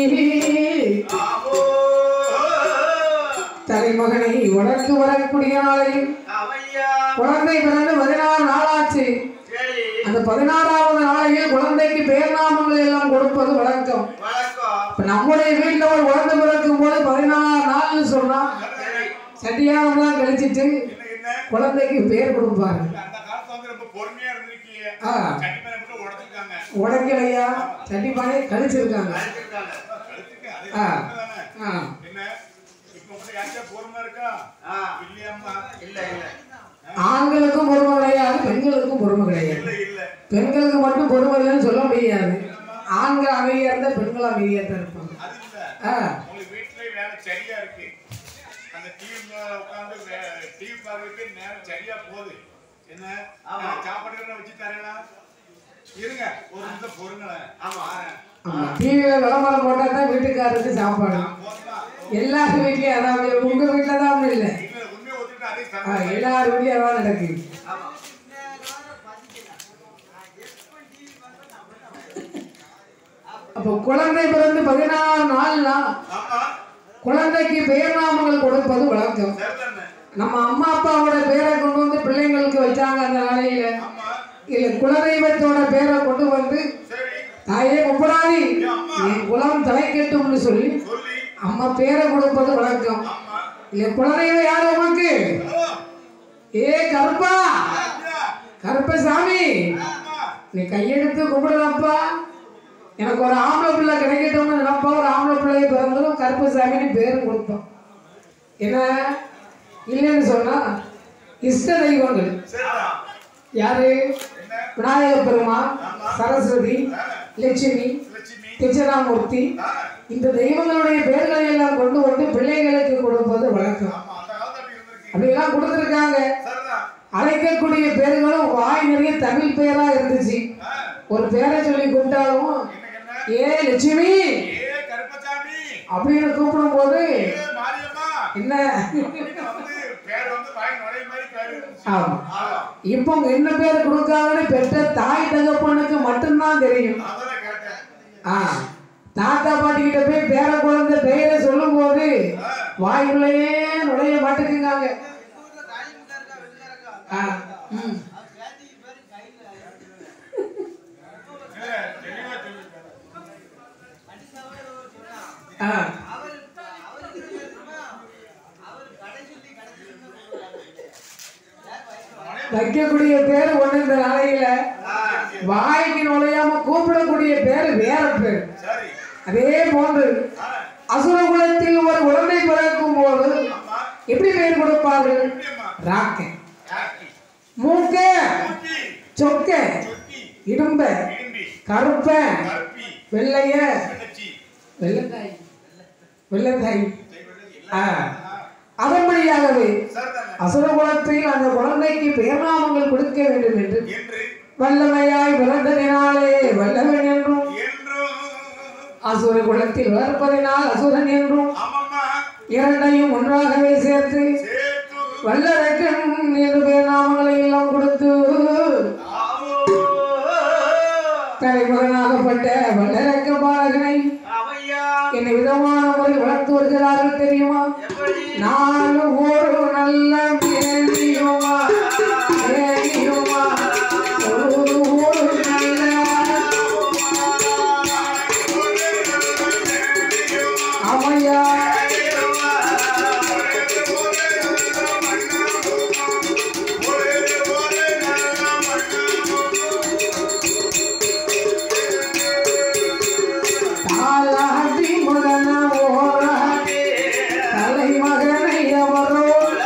[SPEAKER 1] தலைமகனை வளர்த்து வரக்கூடிய நாளையில்
[SPEAKER 3] அவையா
[SPEAKER 1] குழந்தை பிறந்து பதினாறு நாளாச்சு
[SPEAKER 3] சரி
[SPEAKER 1] அந்த பதினாறாவது நாளையில் குழந்தைக்கு பேர் நாமங்கள் எல்லாம் கொடுப்பது வழக்கம்
[SPEAKER 3] வணக்கம்
[SPEAKER 1] இப்ப நம்முடைய வீட்டுல ஒரு குழந்தை பிறக்கும் போது பதினாறு நாள்னு சொன்னா
[SPEAKER 3] சரி
[SPEAKER 1] சட்டியானலாம் கழிச்சிட்டு
[SPEAKER 2] என்ன என்ன
[SPEAKER 1] குழந்தைக்கு பேர் கொடுப்பாரு
[SPEAKER 2] அந்த காலத்துல வந்து ரொம்ப பொறுமையா இருந்திருக்கீங்க
[SPEAKER 1] ஆ.
[SPEAKER 2] சட்டிமேல மட்டும் உடச்சிருக்காங்க
[SPEAKER 1] உடைக்கலையா சட்டிப்பானை கழிச்சிருக்காங்க
[SPEAKER 3] அழைச்சிருக்காங்க
[SPEAKER 2] கழுத்துக்கு அது
[SPEAKER 1] ஆ.
[SPEAKER 2] உண்மைதானே?
[SPEAKER 1] ஆ.
[SPEAKER 2] என்ன இப்ப உங்களுக்கு யாருக்கா பொறுமை இருக்கா
[SPEAKER 3] ஆ
[SPEAKER 2] இல்லையாம்மா
[SPEAKER 3] இல்ல இல்ல
[SPEAKER 1] ஆண்களுக்கும் பொறுமை கிடையாது பெண்களுக்கும் பொறுமை கிடையாது
[SPEAKER 2] இல்ல இல்ல
[SPEAKER 1] பெண்களுக்கு மட்டும் பொறுமை இல்லைன்னு சொல்ல முடியாது ஆண்கள் அமைதியா இருந்தா பெண்கள் அமைதியா தான் இருப்பாங்க
[SPEAKER 2] அது இல்ல
[SPEAKER 1] ஆ,
[SPEAKER 2] உங்களுக்கு வீட்லயே வேலை சரியா இருக்கு அந்த டிவி உட்காந்து டிவி பார்க்கறதுக்கு நேரம் சரியா போகுது என்ன
[SPEAKER 3] ஆமா.
[SPEAKER 2] நான் சாப்பாடு வச்சு தரேனா இருங்க ஒரு நிமிஷம் பொறுங்களேன்
[SPEAKER 3] ஆமா.
[SPEAKER 2] வாரேன்.
[SPEAKER 1] ஆமா டிவியில விளம்பரம் போட்டா தான் வீட்டுக்காரருக்கு சாப்பாடு
[SPEAKER 2] நான் போதுமா
[SPEAKER 1] எல்லார் வீட்லயும் அதான் உங்க வீட்டுல தான் இல்லை
[SPEAKER 2] இல்ல உண்மையை ஒத்துக்கிட்டு அதே
[SPEAKER 1] ஆ,
[SPEAKER 2] சந்தோஷம்.
[SPEAKER 1] எல்லார் வீட்லயும் அதான் நடக்குது
[SPEAKER 3] ஆமா
[SPEAKER 1] அப்போ குழந்தை பிறந்து பதினாறு நாள்னா
[SPEAKER 2] ஆமா
[SPEAKER 1] குழந்தைக்கு பெயர் நாமங்கள் கொடுப்பது வழக்கம்
[SPEAKER 2] சரிதானே
[SPEAKER 1] நம்ம அம்மா அப்பாவோட பேரை கொண்டு வந்து பிள்ளைங்களுக்கு வச்சாங்க அந்த நாளையில
[SPEAKER 2] ஆமா
[SPEAKER 1] இல்ல குலதெய்வத்தோட பேரை கொண்டு வந்து
[SPEAKER 2] சரி
[SPEAKER 1] தாயே முப்படாதி என் குலம் தலை கெட்டும்னு சொல்லி
[SPEAKER 2] சொல்லி
[SPEAKER 1] அம்மா பேரை கொடுப்பது வழக்கம்
[SPEAKER 2] ஆமா
[SPEAKER 1] இல்ல குலதெய்வம் யாரு உமக்கு
[SPEAKER 2] ஓ,
[SPEAKER 1] ஏ கருப்பா
[SPEAKER 2] ஐயா,
[SPEAKER 1] கருப்பசாமி
[SPEAKER 2] ஆமா
[SPEAKER 1] நீ கையெடுத்து கும்பிடலாம்ப்பா எனக்கு ஒரு ஆம்பளை பிள்ளை கிடைக்கட்டும்னு நினைப்பா ஒரு ஆம்பளை பிள்ளைய பிறந்ததும் கருப்பசாமின்னு பேரும் கொடுப்போம் என்ன இல்லைன்னு சொன்னா இஷ்ட தெய்வங்கள்
[SPEAKER 2] சரிதான்
[SPEAKER 1] யாரு
[SPEAKER 2] என்ன
[SPEAKER 1] விநாயக பெருமான் சரஸ்வதி லட்சுமி
[SPEAKER 2] லட்சுமி
[SPEAKER 1] தட்சிணாமூர்த்தி
[SPEAKER 2] ஆ,
[SPEAKER 1] இந்த தெய்வங்களுடைய பெயர்களை எல்லாம் கொண்டு வந்து பிள்ளைகளுக்கு கொடுப்பது வழக்கம்
[SPEAKER 2] ஆமா அந்த காலத்துல அப்படி இருந்திருக்கு
[SPEAKER 1] அப்படியெல்லாம் கொடுத்துருக்காங்க
[SPEAKER 2] சரிதான்
[SPEAKER 1] அழைக்கக்கூடிய பேர்களும் வாய் நிறைய தமிழ் பெயரா இருந்துச்சு
[SPEAKER 2] ஆ,
[SPEAKER 1] ஒரு பேரை சொல்லி கூப்பிட்டாலும்
[SPEAKER 2] என்ன என்ன
[SPEAKER 1] ஏ லட்சுமி
[SPEAKER 2] ஏ கருப்பசாமி
[SPEAKER 1] அப்படின்னு கூப்பிடும் போது
[SPEAKER 2] ஏ மாரியம்மா
[SPEAKER 1] என்ன
[SPEAKER 2] அப்படின்னு வந்து பேர் வந்து வாய் நுழைய மாதிரி பேர் இருந்துச்சு.
[SPEAKER 1] ஆமா
[SPEAKER 2] ஆமா
[SPEAKER 1] இப்போ என்ன பேர் கொடுக்காங்கன்னு பெற்ற தாய் தகப்பனுக்கு மட்டும்தான் தெரியும்
[SPEAKER 2] அதான் கேட்டேன்
[SPEAKER 1] ஆ தாத்தா பாட்டி கிட்ட போய் பேர குழந்தை பெயரை சொல்லும் போது வாய்க்குள்ளேயே நுழைய மாட்டேங்குங்காங்க ஆ, ம்.
[SPEAKER 2] இல்ல, தெளிவா சொல்லிருக்காரு.
[SPEAKER 1] ஆ. வைக்கக்கூடிய பேர் ஒண்ணு இந்த நாளையில வாய்க்கு நுழையாம கூப்பிடக்கூடிய பேர் வேற பேர்
[SPEAKER 2] சரி
[SPEAKER 1] அதே போன்று
[SPEAKER 2] ஆ,
[SPEAKER 1] அசுர குலத்தில் ஒரு குழந்தை பிறக்கும் போது
[SPEAKER 2] ஆமா
[SPEAKER 1] எப்படி பேர் கொடுப்பார்கள்
[SPEAKER 2] எப்படிம்மா
[SPEAKER 1] ராக்க
[SPEAKER 2] யாக்கி
[SPEAKER 1] மூக்க
[SPEAKER 2] மூக்கி
[SPEAKER 1] சொக்க
[SPEAKER 2] சொக்கி
[SPEAKER 1] இடும்ப
[SPEAKER 2] இரும்பி
[SPEAKER 1] கருப்ப
[SPEAKER 2] கருப்பி
[SPEAKER 1] வெள்ளைய
[SPEAKER 2] வெள்ளச்சி
[SPEAKER 1] வெள்ளத்தாய் வெள்ளத்தாய்
[SPEAKER 2] செய்வது
[SPEAKER 1] ஆ.
[SPEAKER 2] எல்லாம்
[SPEAKER 1] அதன்படியாகவே
[SPEAKER 2] சரிதானே
[SPEAKER 1] அசுர குலத்தில் அந்த குழந்தைக்கு பெயர்நாமங்கள் கொடுக்க வேண்டும் என்று
[SPEAKER 2] என்று
[SPEAKER 1] வல்லமையாய் பிறந்ததினாலே வல்லவன் என்றும்
[SPEAKER 2] என்றும்
[SPEAKER 1] அசுர குலத்தில் வளர்ப்பதினால் அசுரன் என்றும்
[SPEAKER 2] ஆமாம்மா
[SPEAKER 1] இரண்டையும் ஒன்றாகவே சேர்த்து
[SPEAKER 2] சேர்த்து
[SPEAKER 1] வல்லரக்கன் என்று பேர் நாமங்களை எல்லாம் கொடுத்து தலைமகனாகப்பட்ட வல்லரக்க பாலகனை
[SPEAKER 3] அவையா
[SPEAKER 1] என்ன விதமான முறையில் வளர்த்து வருகிறார்கள் தெரியுமா
[SPEAKER 3] எப்படி
[SPEAKER 1] நான் ஒரு நல்ல மேனியுமா மேனியுமா ஒரு ஒரு நல்ல அம்மையா தாலாட்டி மகன ஓராட்டி தலைமகனை அவரோ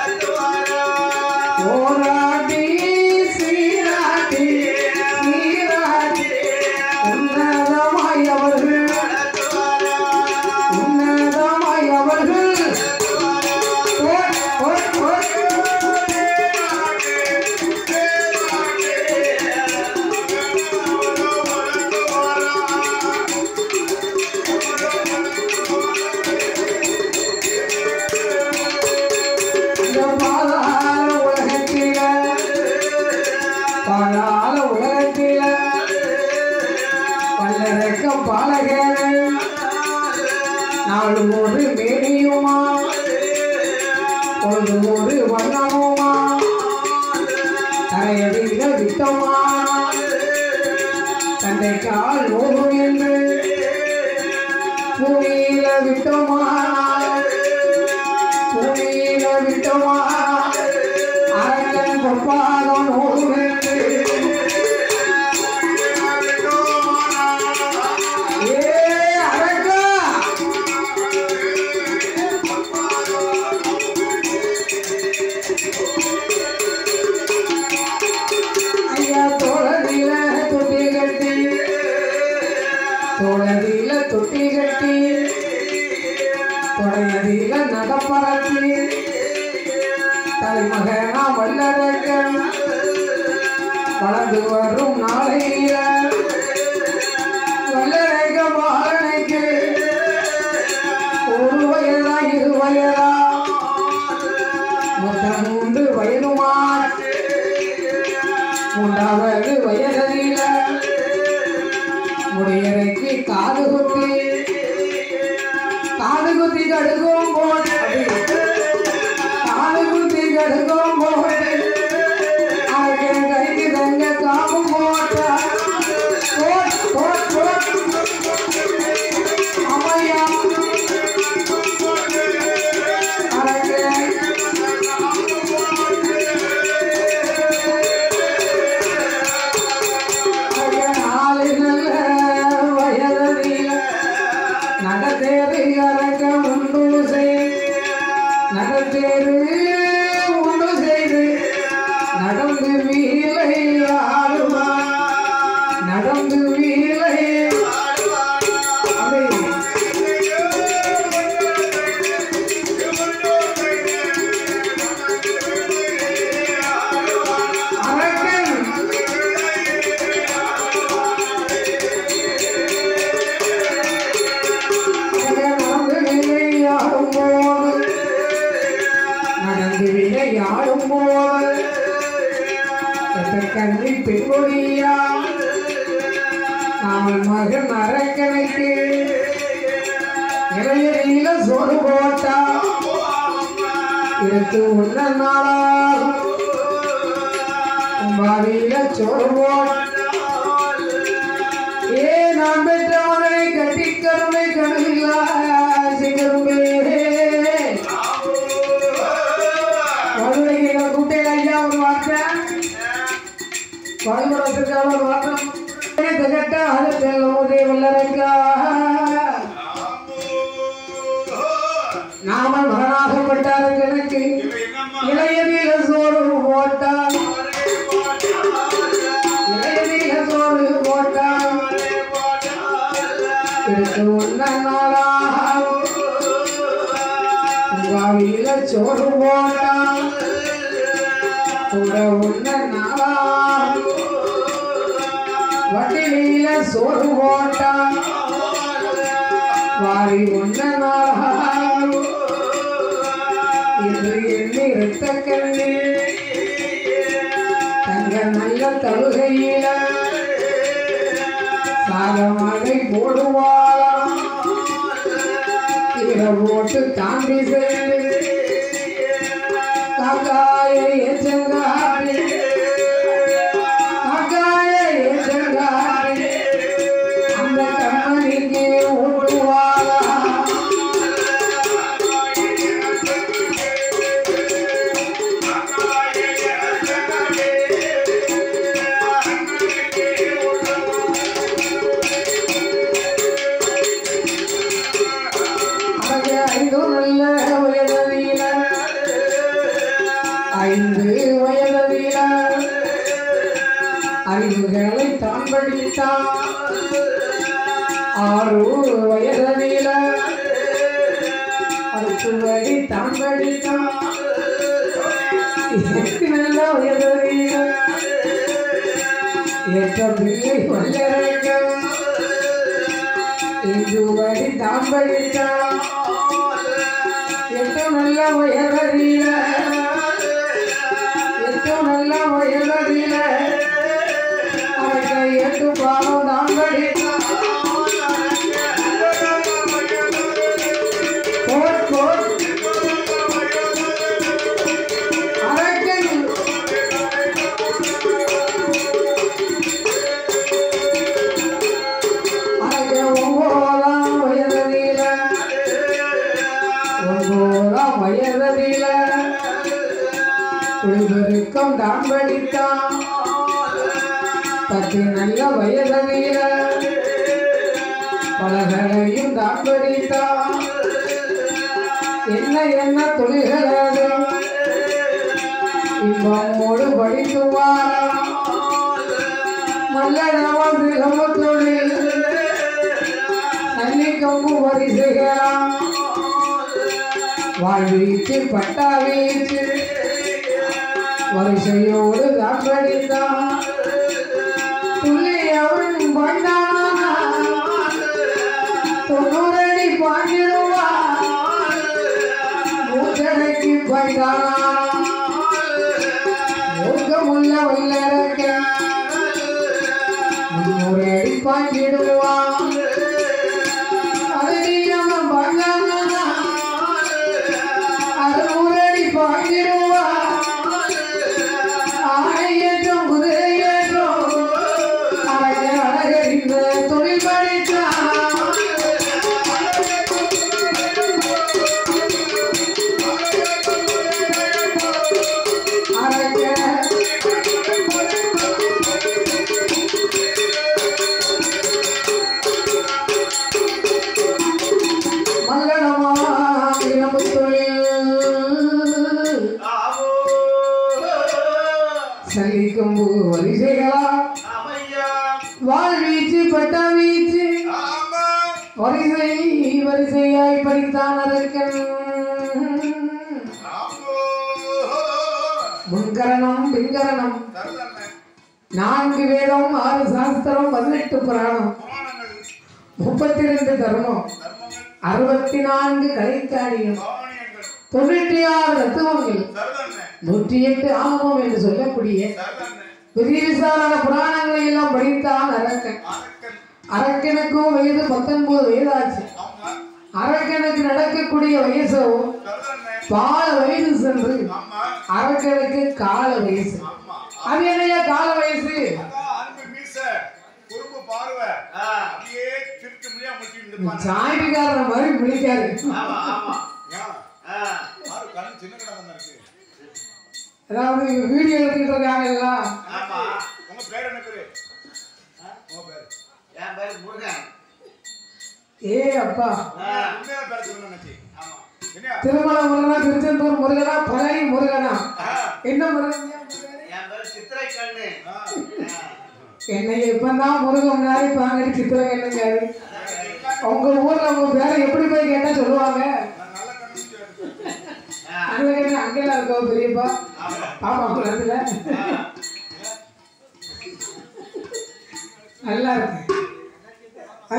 [SPEAKER 1] ஓராட்டி சீராட்டி சீராட்டி உன்னதமாய் அவர்கள் உன்னதமாய் அவர்கள் ஓட், ஓட், ஓட். இந்த பாதாள உலகத்தில பாதாள உலகத்தில பல்லரக்கம் பாலகனை நாலு ஒரு மேனியுமா ஒரு ஒரு வண்ணமுமா தரையடியில விட்டமா தந்தை கால் ஓடும் என்று பூமியில விட்டமா பூமியில விட்டமா அரங்கன் பொற்பாதம் ஓடும் என்று ஏ அரங்கா ஐயா தோழதில தொட்டி கட்டி தோழதில தொட்டி கட்டி தொடையதில நடப்பறத்தி தலைமகனா வல்லரக்கன் வளர்ந்து வரும் நாளையில வல்லரக பாலனைக்கு ஒரு வயதா இரு வயதா மொத்தம் மூன்று வயதுமா மூன்றாவது வயதில முடியறைக்கு காது குத்தி காது குத்தி கடுக்கும் போது காது குத்தி கடுக்கும் போது அவருக்கு கைக்கு தங்க காப்பு போட்டா போட், போட், போட். அம்மையா அவருக்கு நாலு நல்ல வயதில் நடத்தேறு அரங்க உண்டு செய் நடத்தேறு உண்டு செய்து நடந்து வீலை ஆடுவா நடந்து வீலை அப்படி அரக்கன் நடந்து விளையாடும் போது நடந்து விளையாடும் போது கண்ணி பெண்மொழியா நாமல் மகன் அரக்கனுக்கு இளையரியில சோறு போட்டா எடுத்து உள்ள நாளாகும் பாவியில சோறு போட்டா ஏ நான் பெற்ற மகனை கட்டி கருமை கனவில்லா சிங்கருமே மதுரைக்கு நான் கூப்பிட்டேன் ஐயா ஒரு வார்த்தை வாழ்முறத்துக்காக ஒரு வார்த்தை கட்ட அது தெல்லோதே வல்லரங்கா நாம மகனாகப்பட்டார் எனக்கு இளையதில சோறு போட்டால் இளையதில சோறு போட்டால் எடுத்து உண்ண நாளாக உங்காவில சோறு போட்டால் கூட உண்ண நாளாக வட்டிலில சோறு போட்டால் வாரி உண்ண நாளாக என்று எண்ணி வைத்த கண்ணே தங்க நல்ல தழுகையில சாதமலை போடுவாளாம் இதை போட்டு தாண்டி சென்று காக்காயை ஏச்சங்காரி காக்காயை ஏச்சங்காரி அந்த கண்ணனிக்கு ஊட்டுவாளா அழகு ஐந்து நல்ல வயதவியில ஐந்து வயதவியில அறிவுகளை தான் படித்தான் ஆறு வயதவியில அடுத்துவடி தான் படித்தான் எட்டு நல்ல வயதவியில எட்ட பிள்ளை வல்லரைகள் இதுவரை தான் படித்தான் எட்டு நல்ல வயதறியில எட்டு நல்ல வயதறியில அவருக்கு எட்டு பாவம் தான் படித்தான் போட் போட் அரக்கன் அரக்க ஒன்பதாம் வயதறியில ஒன்பதாம் வயதறியில குழுவருக்கம் தான் படித்தான் பத்து நல்ல வயதறியில பலகளையும் தான் படித்தான் என்ன என்ன தொழில்களது இன்பமோடு படிக்குவாராம் நல்ல மிகவும் தொழில் தண்ணி கம்பு வரிசைகளாம் வாழ்வீச்சு பட்டா வீச்சு வரிசையோடு தான் படித்தான் துள்ளி அவன் பண்ணானா தொண்ணூறடி பாஞ்சிடுவான் மூச்சடைக்கு பைதானா மூர்க்கமுள்ள வல்லரக்க முன்னூறு அடி பாஞ்சிடுவான் அடி நம்ம பண்ணானா அறுநூறு அடி பாஞ்சிடுவான் ஆணையேற்றம் குதிரையேற்றம் அழகர் அழகர் இந்த தொழில் படித்தான் அழகர் மல்லனமா இளம்பு தொழில் சல்லிக்கம்பு வரிசைகளா வாழ்வீச்சு பட்டா வீச்சு வரிசை வரிசையாய் படித்தான் அதற்கன் முன்கரணம் பின்கரணம் நான்கு வேதம் ஆறு சாஸ்திரம் பதினெட்டு புராணம் முப்பத்தி ரெண்டு தர்மம் அறுபத்தி நான்கு கலைக்காரியம் தொண்ணூற்றி ஆறு தத்துவங்கள் நூற்றி எட்டு ஆகமம் என்று சொல்லக்கூடிய விதி விசாரண புராணங்களை எல்லாம் படித்தான் அரக்கன் அரக்கனுக்கும் வயது பத்தொன்பது வயதாச்சு அரக்கனுக்கு நடக்கக்கூடிய வயசோ பால வயது சென்று அரக்கனுக்கு கால வயசு அது என்னையா கால வயசு சாய்பிக்காரன் மாதிரி பிடிக்காது அதாவது வீடியோ எடுத்துக்கிட்டு இருக்காங்க எல்லாம்
[SPEAKER 3] என் பேரு முருகன்
[SPEAKER 1] ஏ அப்பா
[SPEAKER 3] ஆ.
[SPEAKER 2] என்ன
[SPEAKER 1] திருமல முருகனா திருச்செந்தூர் முருகனா பழனி முருகனா என்ன முருகன்
[SPEAKER 3] என் பேரு சித்திரை கண்ணு
[SPEAKER 1] என்னை இப்பதான் முருகன் முன்னாடி பாங்கடி சித்திரம் என்னங்காரு உங்க ஊர்ல உங்க பேரை எப்படி போய் கேட்டா சொல்லுவாங்க
[SPEAKER 2] நான் நல்ல கண்ணு எடுத்து
[SPEAKER 1] அங்க கேட்ட அங்கெல்லாம் இருக்கோ பெரியப்பா பாப்பா குளத்துல நல்லா இருக்கு ஆ.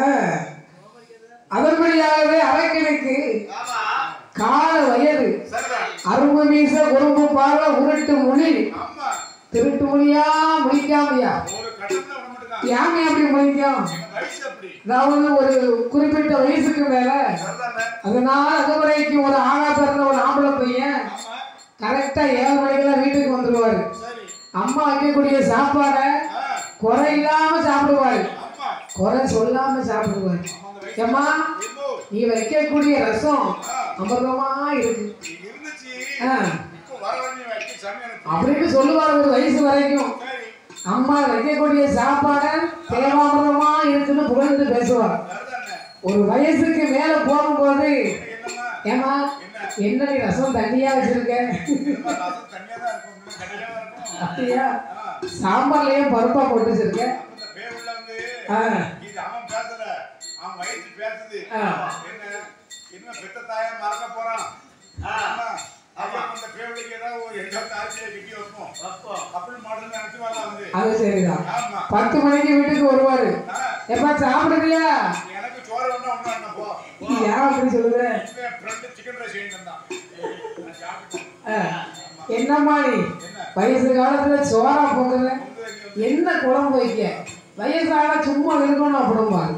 [SPEAKER 1] அதன்படியாகவே அரக்கனுக்கு
[SPEAKER 3] ஆமா
[SPEAKER 1] கால வயது
[SPEAKER 2] சரிதான்
[SPEAKER 1] அறுபது மீச குறும்பு பார்வை உருட்டு மொழி
[SPEAKER 2] ஆமா
[SPEAKER 1] திருட்டு மொழியா முடிக்காமையா
[SPEAKER 2] ஒரு கட்டத்துல விட மாட்டேங்கான்
[SPEAKER 1] யாமே அப்படி முடிக்கும்
[SPEAKER 2] எங்க வயசு அப்படி
[SPEAKER 1] அதாவது ஒரு குறிப்பிட்ட வயசுக்கு மேல
[SPEAKER 2] சரிதானே
[SPEAKER 1] அதனால அது வரைக்கும் ஒரு ஆணா பிறந்த ஒரு ஆம்பளை பையன்
[SPEAKER 2] ஆமா
[SPEAKER 1] கரெக்டா ஏழு மணிக்கெல்லாம் வீட்டுக்கு வந்துருவாரு
[SPEAKER 2] சரி
[SPEAKER 1] அம்மா வைக்கக்கூடிய சாப்பாடை
[SPEAKER 2] ஆ,
[SPEAKER 1] குறை இல்லாம சாப்பிடுவாரு
[SPEAKER 2] ஆமா
[SPEAKER 1] குறை சொல்லாம சாப்பிடுவாரு
[SPEAKER 2] அந்த வயசு
[SPEAKER 1] ஏம்மா
[SPEAKER 2] என்னோ,
[SPEAKER 1] நீ வைக்கக்கூடிய ரசம்
[SPEAKER 2] ஆ,
[SPEAKER 1] அமிர்தமா இருக்கு
[SPEAKER 2] இது இருந்துச்சு
[SPEAKER 1] ஆ,
[SPEAKER 2] இப்போ வர வரையும் வைக்க சமையல்
[SPEAKER 1] அப்படின்னு சொல்லுவாரு ஒரு வயசு வரைக்கும்
[SPEAKER 2] சரி
[SPEAKER 1] அம்மா வைக்கக்கூடிய சாப்பாடை தேவாமிரதமா இருக்குன்னு புகழ்ந்து பேசுவார்
[SPEAKER 2] சரிதானே
[SPEAKER 1] ஒரு வயசுக்கு மேல போகும்போது
[SPEAKER 2] என்னம்மா
[SPEAKER 1] ஏமா என்ன நீ ரசம் தண்ணியா வச்சிருக்க
[SPEAKER 2] என்னம்மா, ரசம் தனியா தான் இருக்கும் இன்னும் கடையில தான் இருக்கும்
[SPEAKER 1] அப்படியா
[SPEAKER 2] ஆ,
[SPEAKER 1] சாம்பார்லயும் பருப்பா போட்டு வச்சிருக்க
[SPEAKER 2] அப்ப இந்த பேருள்ள வந்து
[SPEAKER 1] ஆ.
[SPEAKER 2] இது அவன் பேசல அவன் வயசு பேசுது
[SPEAKER 1] ஆ.
[SPEAKER 2] என்ன இன்னும் பெத்த தாயா மறக்க போறான்
[SPEAKER 3] ஆ.
[SPEAKER 2] ஆமா அப்ப அந்த பேருளுக்கு ஏதாவது ஒரு எண்ணத்தை ஆட்சியை கட்டி வைப்போம்
[SPEAKER 3] அப்போ
[SPEAKER 2] அப்படி மாடல் நினைச்சு வரலாம் வந்து
[SPEAKER 1] அது சரிதான்
[SPEAKER 2] ஆமா
[SPEAKER 1] பத்து மணிக்கு வீட்டுக்கு வருவாரு
[SPEAKER 2] ஆ,
[SPEAKER 1] எப்பா சாப்பிடுறியா
[SPEAKER 2] எனக்கு சோறு வேணா ஒண்ணு என்ன போ
[SPEAKER 1] ஏன் அப்படி சொல்லுத
[SPEAKER 2] என் ஃப்ரெண்டு சிக்கன் ரைஸ் செய்யிட்டு இருந்தான் நான் சாப்பிட்டேன்
[SPEAKER 1] ஆ, என்னம்மா நீ
[SPEAKER 2] என்ன
[SPEAKER 1] வயசு காலத்துல சோறா போக்குற
[SPEAKER 2] உங்க இங்க
[SPEAKER 1] என்ன குழம்பு வைக்க வயசான சும்மா இருக்கணும் அப்படிம்பாரு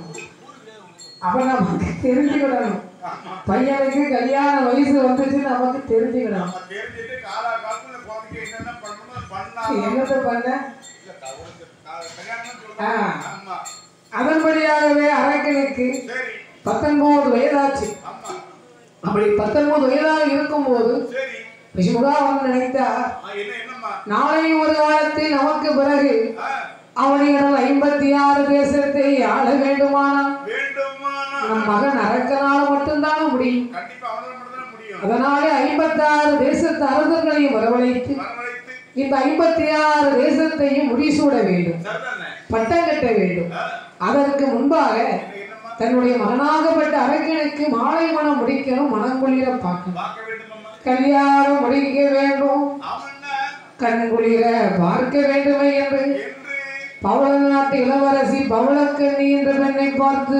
[SPEAKER 1] அப்ப நமக்கு தெரிஞ்சுக்கிடணும் பையனுக்கு கல்யாண வயசு வந்துச்சு நமக்கு தெரிஞ்சுக்கிடணும்
[SPEAKER 2] நம்ம தெரிஞ்சுட்டு காலா காலத்துல குழந்தைக்கு என்னென்ன பண்ணணும் பண்ணாலும்
[SPEAKER 1] என்னத்தை பண்ண
[SPEAKER 2] இல்ல, தவறு, க- கல்யாணம்
[SPEAKER 1] ஆ.
[SPEAKER 2] சொல்றாங்க ஆமா
[SPEAKER 1] அதன்படியாகவே அரக்கனுக்கு
[SPEAKER 2] சரி
[SPEAKER 1] பத்தொன்பது வயதாச்சு
[SPEAKER 2] ஆமா
[SPEAKER 1] அப்படி பத்தொன்பது வயதாக இருக்கும்போது
[SPEAKER 2] சரி
[SPEAKER 1] ரிஷிமுகா அவன் நினைத்தா
[SPEAKER 2] ஆ, என்ன என்னம்மா
[SPEAKER 1] நாளை ஒரு காலத்தில் நமக்கு பிறகு
[SPEAKER 2] ஆ,
[SPEAKER 1] அவனிடம் ஐம்பத்தி ஆறு தேசத்தை ஆள வேண்டுமானால்
[SPEAKER 2] வேண்டுமானா
[SPEAKER 1] நம் மகன் அரக்கனால மட்டும்தான் முடியும்
[SPEAKER 2] கண்டிப்பா அவனால மட்டும்தான் முடியும்
[SPEAKER 1] அதனாலே ஐம்பத்தாறு தேசத்து அரசர்களையும் வரவழைத்து
[SPEAKER 2] வரவழைத்து
[SPEAKER 1] இந்த ஐம்பத்தி ஆறு தேசத்தையும் முடிசூட வேண்டும்
[SPEAKER 2] சரிதானே
[SPEAKER 1] பட்டம் கட்ட வேண்டும்
[SPEAKER 2] ஆ,
[SPEAKER 1] அதற்கு முன்பாக
[SPEAKER 2] என்ன என்னம்மா
[SPEAKER 1] தன்னுடைய மகனாகப்பட்ட அரக்கனுக்கு மாலை மனம் முடிக்கணும் மனங்குளிர பார்க்கணும்
[SPEAKER 2] பார்க்க வேண்டுமம்மா
[SPEAKER 1] கல்யாணம் முடிக்க வேண்டும்
[SPEAKER 2] அவன்னா
[SPEAKER 1] கண்குளிர பார்க்க வேண்டுமே என்று
[SPEAKER 2] என்று
[SPEAKER 1] பவள நாட்டு இளவரசி பவளக்கண்ணி என்ற பெண்ணை பார்த்து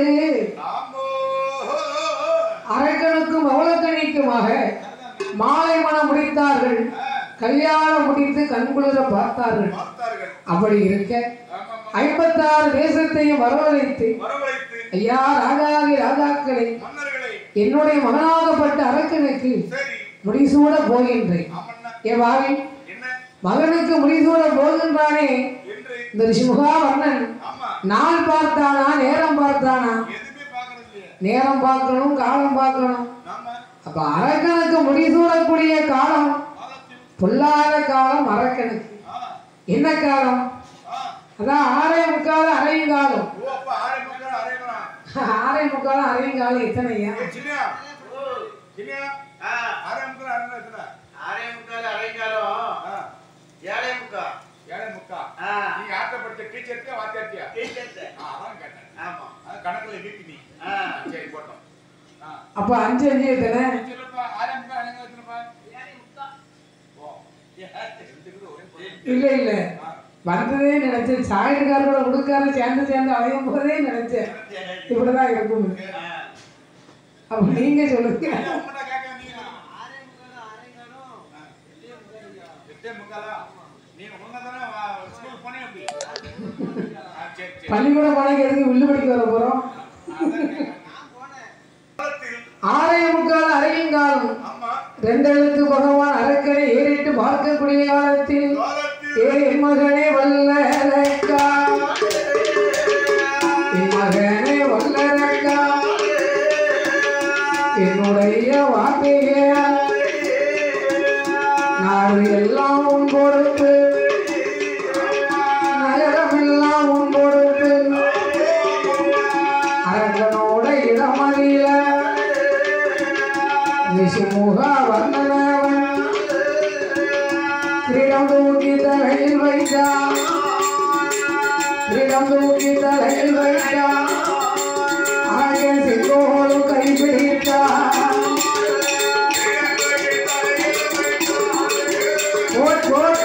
[SPEAKER 2] ஆம்போ
[SPEAKER 1] அரக்கனுக்கும் பவளக்கண்ணிக்குமாக மாலை மனம் முடித்தார்கள் கல்யாணம் முடித்து கண்குளிர பார்த்தார்கள்
[SPEAKER 2] பார்த்தார்கள்
[SPEAKER 1] அப்படி இருக்க
[SPEAKER 2] ஆமாம்மா
[SPEAKER 1] ஐம்பத்தாறு தேசத்தையும் வரவழைத்து
[SPEAKER 2] வரவழைத்து
[SPEAKER 1] ஐயா ராஜாதி ராஜாக்களே
[SPEAKER 2] மன்னர்களை
[SPEAKER 1] என்னுடைய மகனாகப்பட்ட அரக்கனுக்கு
[SPEAKER 2] சரி
[SPEAKER 1] முடிசூட போகின்றேன்
[SPEAKER 2] ஆமண்ணா
[SPEAKER 1] ஏ வாவி
[SPEAKER 2] என்ன
[SPEAKER 1] மகனுக்கு முடிசூட போகின்றானே
[SPEAKER 2] என்று
[SPEAKER 1] இந்த ரிஷிமுகா வர்ணன்
[SPEAKER 2] ஆமா
[SPEAKER 1] நாள் பார்த்தானா நேரம் பார்த்தானா
[SPEAKER 2] எதுவுமே பார்க்கறது இல்லையே
[SPEAKER 1] நேரம் பார்க்கணும் காலம் பார்க்கணும்
[SPEAKER 2] ஆமா
[SPEAKER 1] அப்ப அரக்கனுக்கு முடிசூடக்கூடிய காலம்
[SPEAKER 2] காலத்தில்
[SPEAKER 1] பொல்லாத காலம் அரக்கனுக்கு
[SPEAKER 2] ஆ
[SPEAKER 1] என்ன காலம்
[SPEAKER 2] ஆ
[SPEAKER 1] அதான் ஆறே முக்கால் அரையும் காலம்
[SPEAKER 2] ஓ அப்பா ஆறு மக்கள் அரையலாம்
[SPEAKER 1] ஆறே முக்கால் அரையும் காலம் எத்தனையா
[SPEAKER 2] ஏ சின்னையா
[SPEAKER 3] ஓ,
[SPEAKER 2] சின்னையா
[SPEAKER 3] ஆ,
[SPEAKER 2] ஆறே முக்கால் அரையலாம் எத்தனை
[SPEAKER 3] ஆறே முக்கால் அரைக்காலம்
[SPEAKER 2] ஆ
[SPEAKER 3] ஏழே முக்கா
[SPEAKER 2] ஏழை முக்கா
[SPEAKER 3] ஆ,
[SPEAKER 2] நீங்க ஆட்ட படிச்ச டீச்சருக்கு வாத்தியார்த்தியா
[SPEAKER 3] டீச்சர்ட்ட.
[SPEAKER 2] ஆ அதான் கேட்டேன்
[SPEAKER 3] ஆமா
[SPEAKER 2] அது கணக்குல வீட்டு நீ
[SPEAKER 3] ஆ.
[SPEAKER 2] சரி போட்டோம் ஆ
[SPEAKER 1] அப்ப அஞ்சு அஞ்சு எத்தனை
[SPEAKER 2] சொல்லுப்பா ஆறே முக்கால் அரைங்க வச்சுருப்பா ஓ ரெண்டுக்கும் ஒரே பொருள்.
[SPEAKER 1] இல்ல இல்ல வந்ததே நினைச்சேன் சாயத்துக்காரோட உடுக்கார சேர்ந்து சேர்ந்து அலையும் போதே நினைச்சேன் இப்படிதான் இருக்கும்
[SPEAKER 3] ஆ.
[SPEAKER 1] அப்ப நீங்க சொல்லுங்க
[SPEAKER 2] ஐயா, உங்கள்ட்ட கேட்க நீங்க
[SPEAKER 3] ஆறே முக்கால் அரைக்காலம்
[SPEAKER 2] எட்டே முக்காலா நீங்க முன்னதானே ஸ்கூல் போனே அப்படி ஆ, சரி சரி
[SPEAKER 1] பள்ளிக்கூட போனக்கு எதுக்கு வில்லு படிக்க வர போறோம்
[SPEAKER 3] நான் போனேன்
[SPEAKER 2] காலத்தில்
[SPEAKER 1] ஆறே முக்கால் அரையும் காலம்
[SPEAKER 2] ஆமா
[SPEAKER 1] ரெண்டெழுத்து பகவான் அரக்கனை ஏறிட்டு பார்க்கக்கூடிய காலத்தில்
[SPEAKER 2] காலத்தில்
[SPEAKER 1] ஏ என் மகனே வல்லரக்கா என் மகனே வல்லரக்கா என்னுடைய வார்த்தைய நாடு எல்லாம் உன் பொறுப்பு நகரம் எல்லாம் உன் பொறுப்பு அரங்கனோட இடமறியில விசுமுக வந்தனவன் கிரீடம் தூக்கி தலையில் வைத்தான் கிரீடம் தூக்கி தலையில் வைத்தான் ஆகிய செங்கோலும் கைப்பிடித்தான் போட் போட்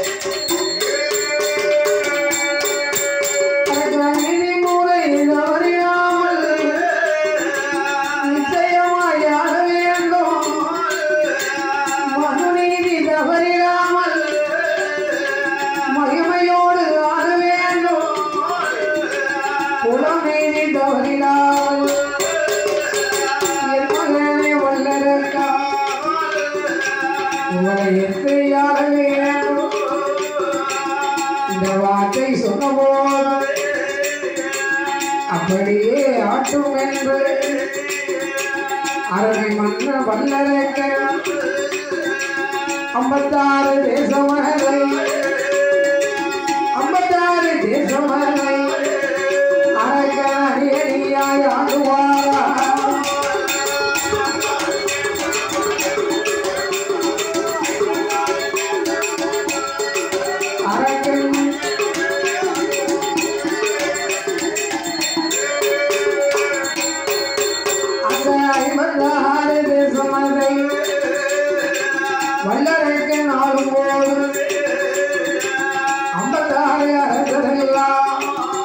[SPEAKER 1] அரக்கனின் முறை தவறி இந்த வார்த்தை சொன்னபோது அப்படியே ஆட்டும் என்று அரவை மன்ன வல்லரக்க ஐம்பத்தாறு தேசமகளை ஐம்பத்தாறு தேசமகளை அரக்க அடியடியாய் ஆடுவாரா அரக்கன் அந்த ஐம்பத்தாறு தேசமதை வல்லரைக்கு நாளும் போது ஐம்பத்தாறு அரசரெல்லாம்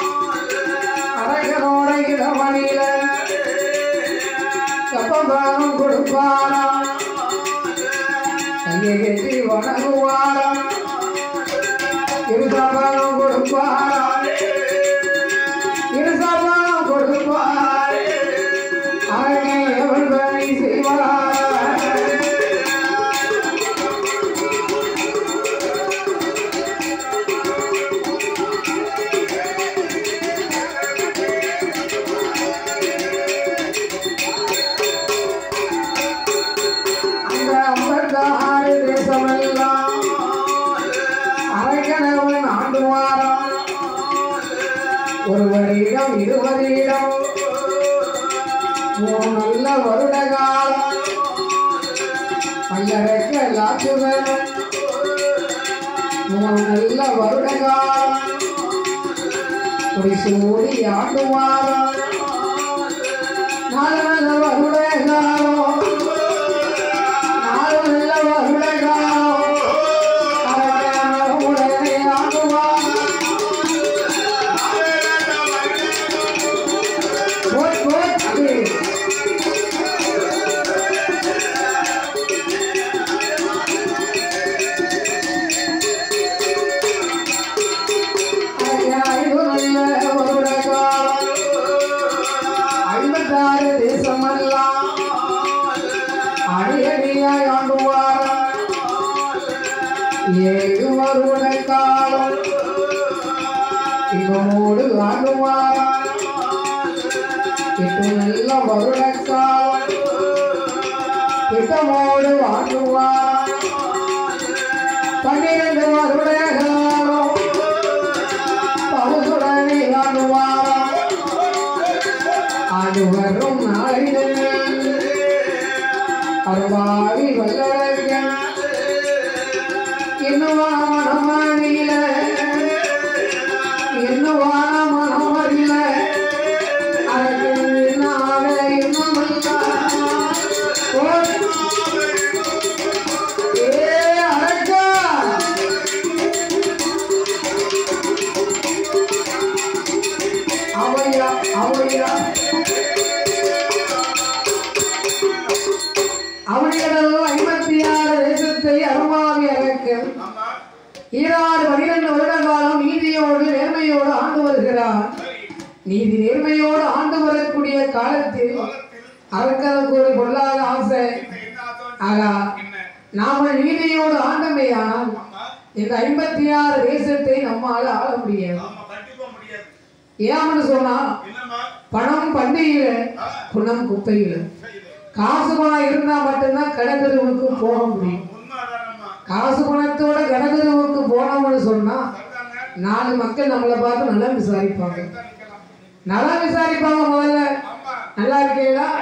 [SPEAKER 1] அரசனோட இடமணியில கப்பபானம் கொடுப்பாராம் கையை கட்டி வணங்குவாராம் இருசபானம் கொடுப்பாராம் இருசபானம் கொடுப்பார் அரங்கே எவள் பணி செய்வார் அந்த ஐம்பத்தாறு தேசமெல்லாம் அரைக்கணவன் ஆண்டு வாரம் ஒருவரிடம் இருவரிடம் மூணு நல்ல வருட காலம் பல்லரைக்க லாச்சுவன் மூணு நல்ல வருட காலம் குடிசூடி ஆண்டு வாரம் நாலு நல்ல வருட காலம் நாலு நல்ல வருட காலம் அரக்கனுடனே ஆண்டு வாரம் போய் போய் அது ஐந்து நல்ல வருட காலம் ஐம்பத்தாறு தேசமெல்லாம் அடியடியாய் ஆண்டுவார் ஏழு வருட காலம் இவனோடு ஆண்டுவார் எட்டு நல்ல வருட காலம் திட்டமோடு ஆண்டுவார் பன்னிரண்டு வருட காலம் பவுசுடனே ஆண்டுவார் அது வரும் நாளில் அருவாவி வல்லரகன் இன்னுவான மனமறியில இன்னுவான மனமறியில அதற்கு நாள இன்னுமல்ல ஏ அரக்கா அவையா அவையா அவனிடம் ஐம்பத்தி ஆறு தேசத்தை அருமாவி அரக்கன்
[SPEAKER 2] ஆமா
[SPEAKER 1] ஈராறு பனிரெண்டு வருட காலம் நீதியோடு நேர்மையோடு ஆண்டு வருகிறார்
[SPEAKER 2] சரி
[SPEAKER 1] நீதி நேர்மையோடு ஆண்டு வரக்கூடிய காலத்தில்
[SPEAKER 2] காலத்தில்
[SPEAKER 1] அரக்கனுக்கு ஒரு பொல்லாத ஆசை
[SPEAKER 2] என்ன என்ன ஆத்தம்
[SPEAKER 1] ஆகா
[SPEAKER 2] என்ன
[SPEAKER 1] நாம நீதியோடு ஆண்டமையானால்
[SPEAKER 2] ஆமா
[SPEAKER 1] இந்த ஐம்பத்தி ஆறு தேசத்தை நம்மால ஆள முடியாது
[SPEAKER 2] ஆமா கண்டிப்பா முடியாது
[SPEAKER 1] ஏன்னு சொன்னா
[SPEAKER 2] என்னம்மா
[SPEAKER 1] பணம் பண்டிகையில
[SPEAKER 2] ஆ,
[SPEAKER 1] குணம் குப்பையில
[SPEAKER 2] சரி
[SPEAKER 1] காசு பணம் இருந்தா மட்டும்தான் கடத்தெருவுக்கு போக முடியும்
[SPEAKER 2] உண்மைதானம்மா
[SPEAKER 1] காசு பணத்தோட கடத்தெருவுக்கு போனோம்னு சொன்னா
[SPEAKER 2] சரிதாங்க
[SPEAKER 1] நாலு மக்கள் நம்மளை பார்த்து நல்லா விசாரிப்பாங்க
[SPEAKER 2] தான் நிக்கலாம்
[SPEAKER 1] நல்லா விசாரிப்பாங்க முதல்ல
[SPEAKER 2] ஆமா
[SPEAKER 1] நல்லா இருக்கீங்களா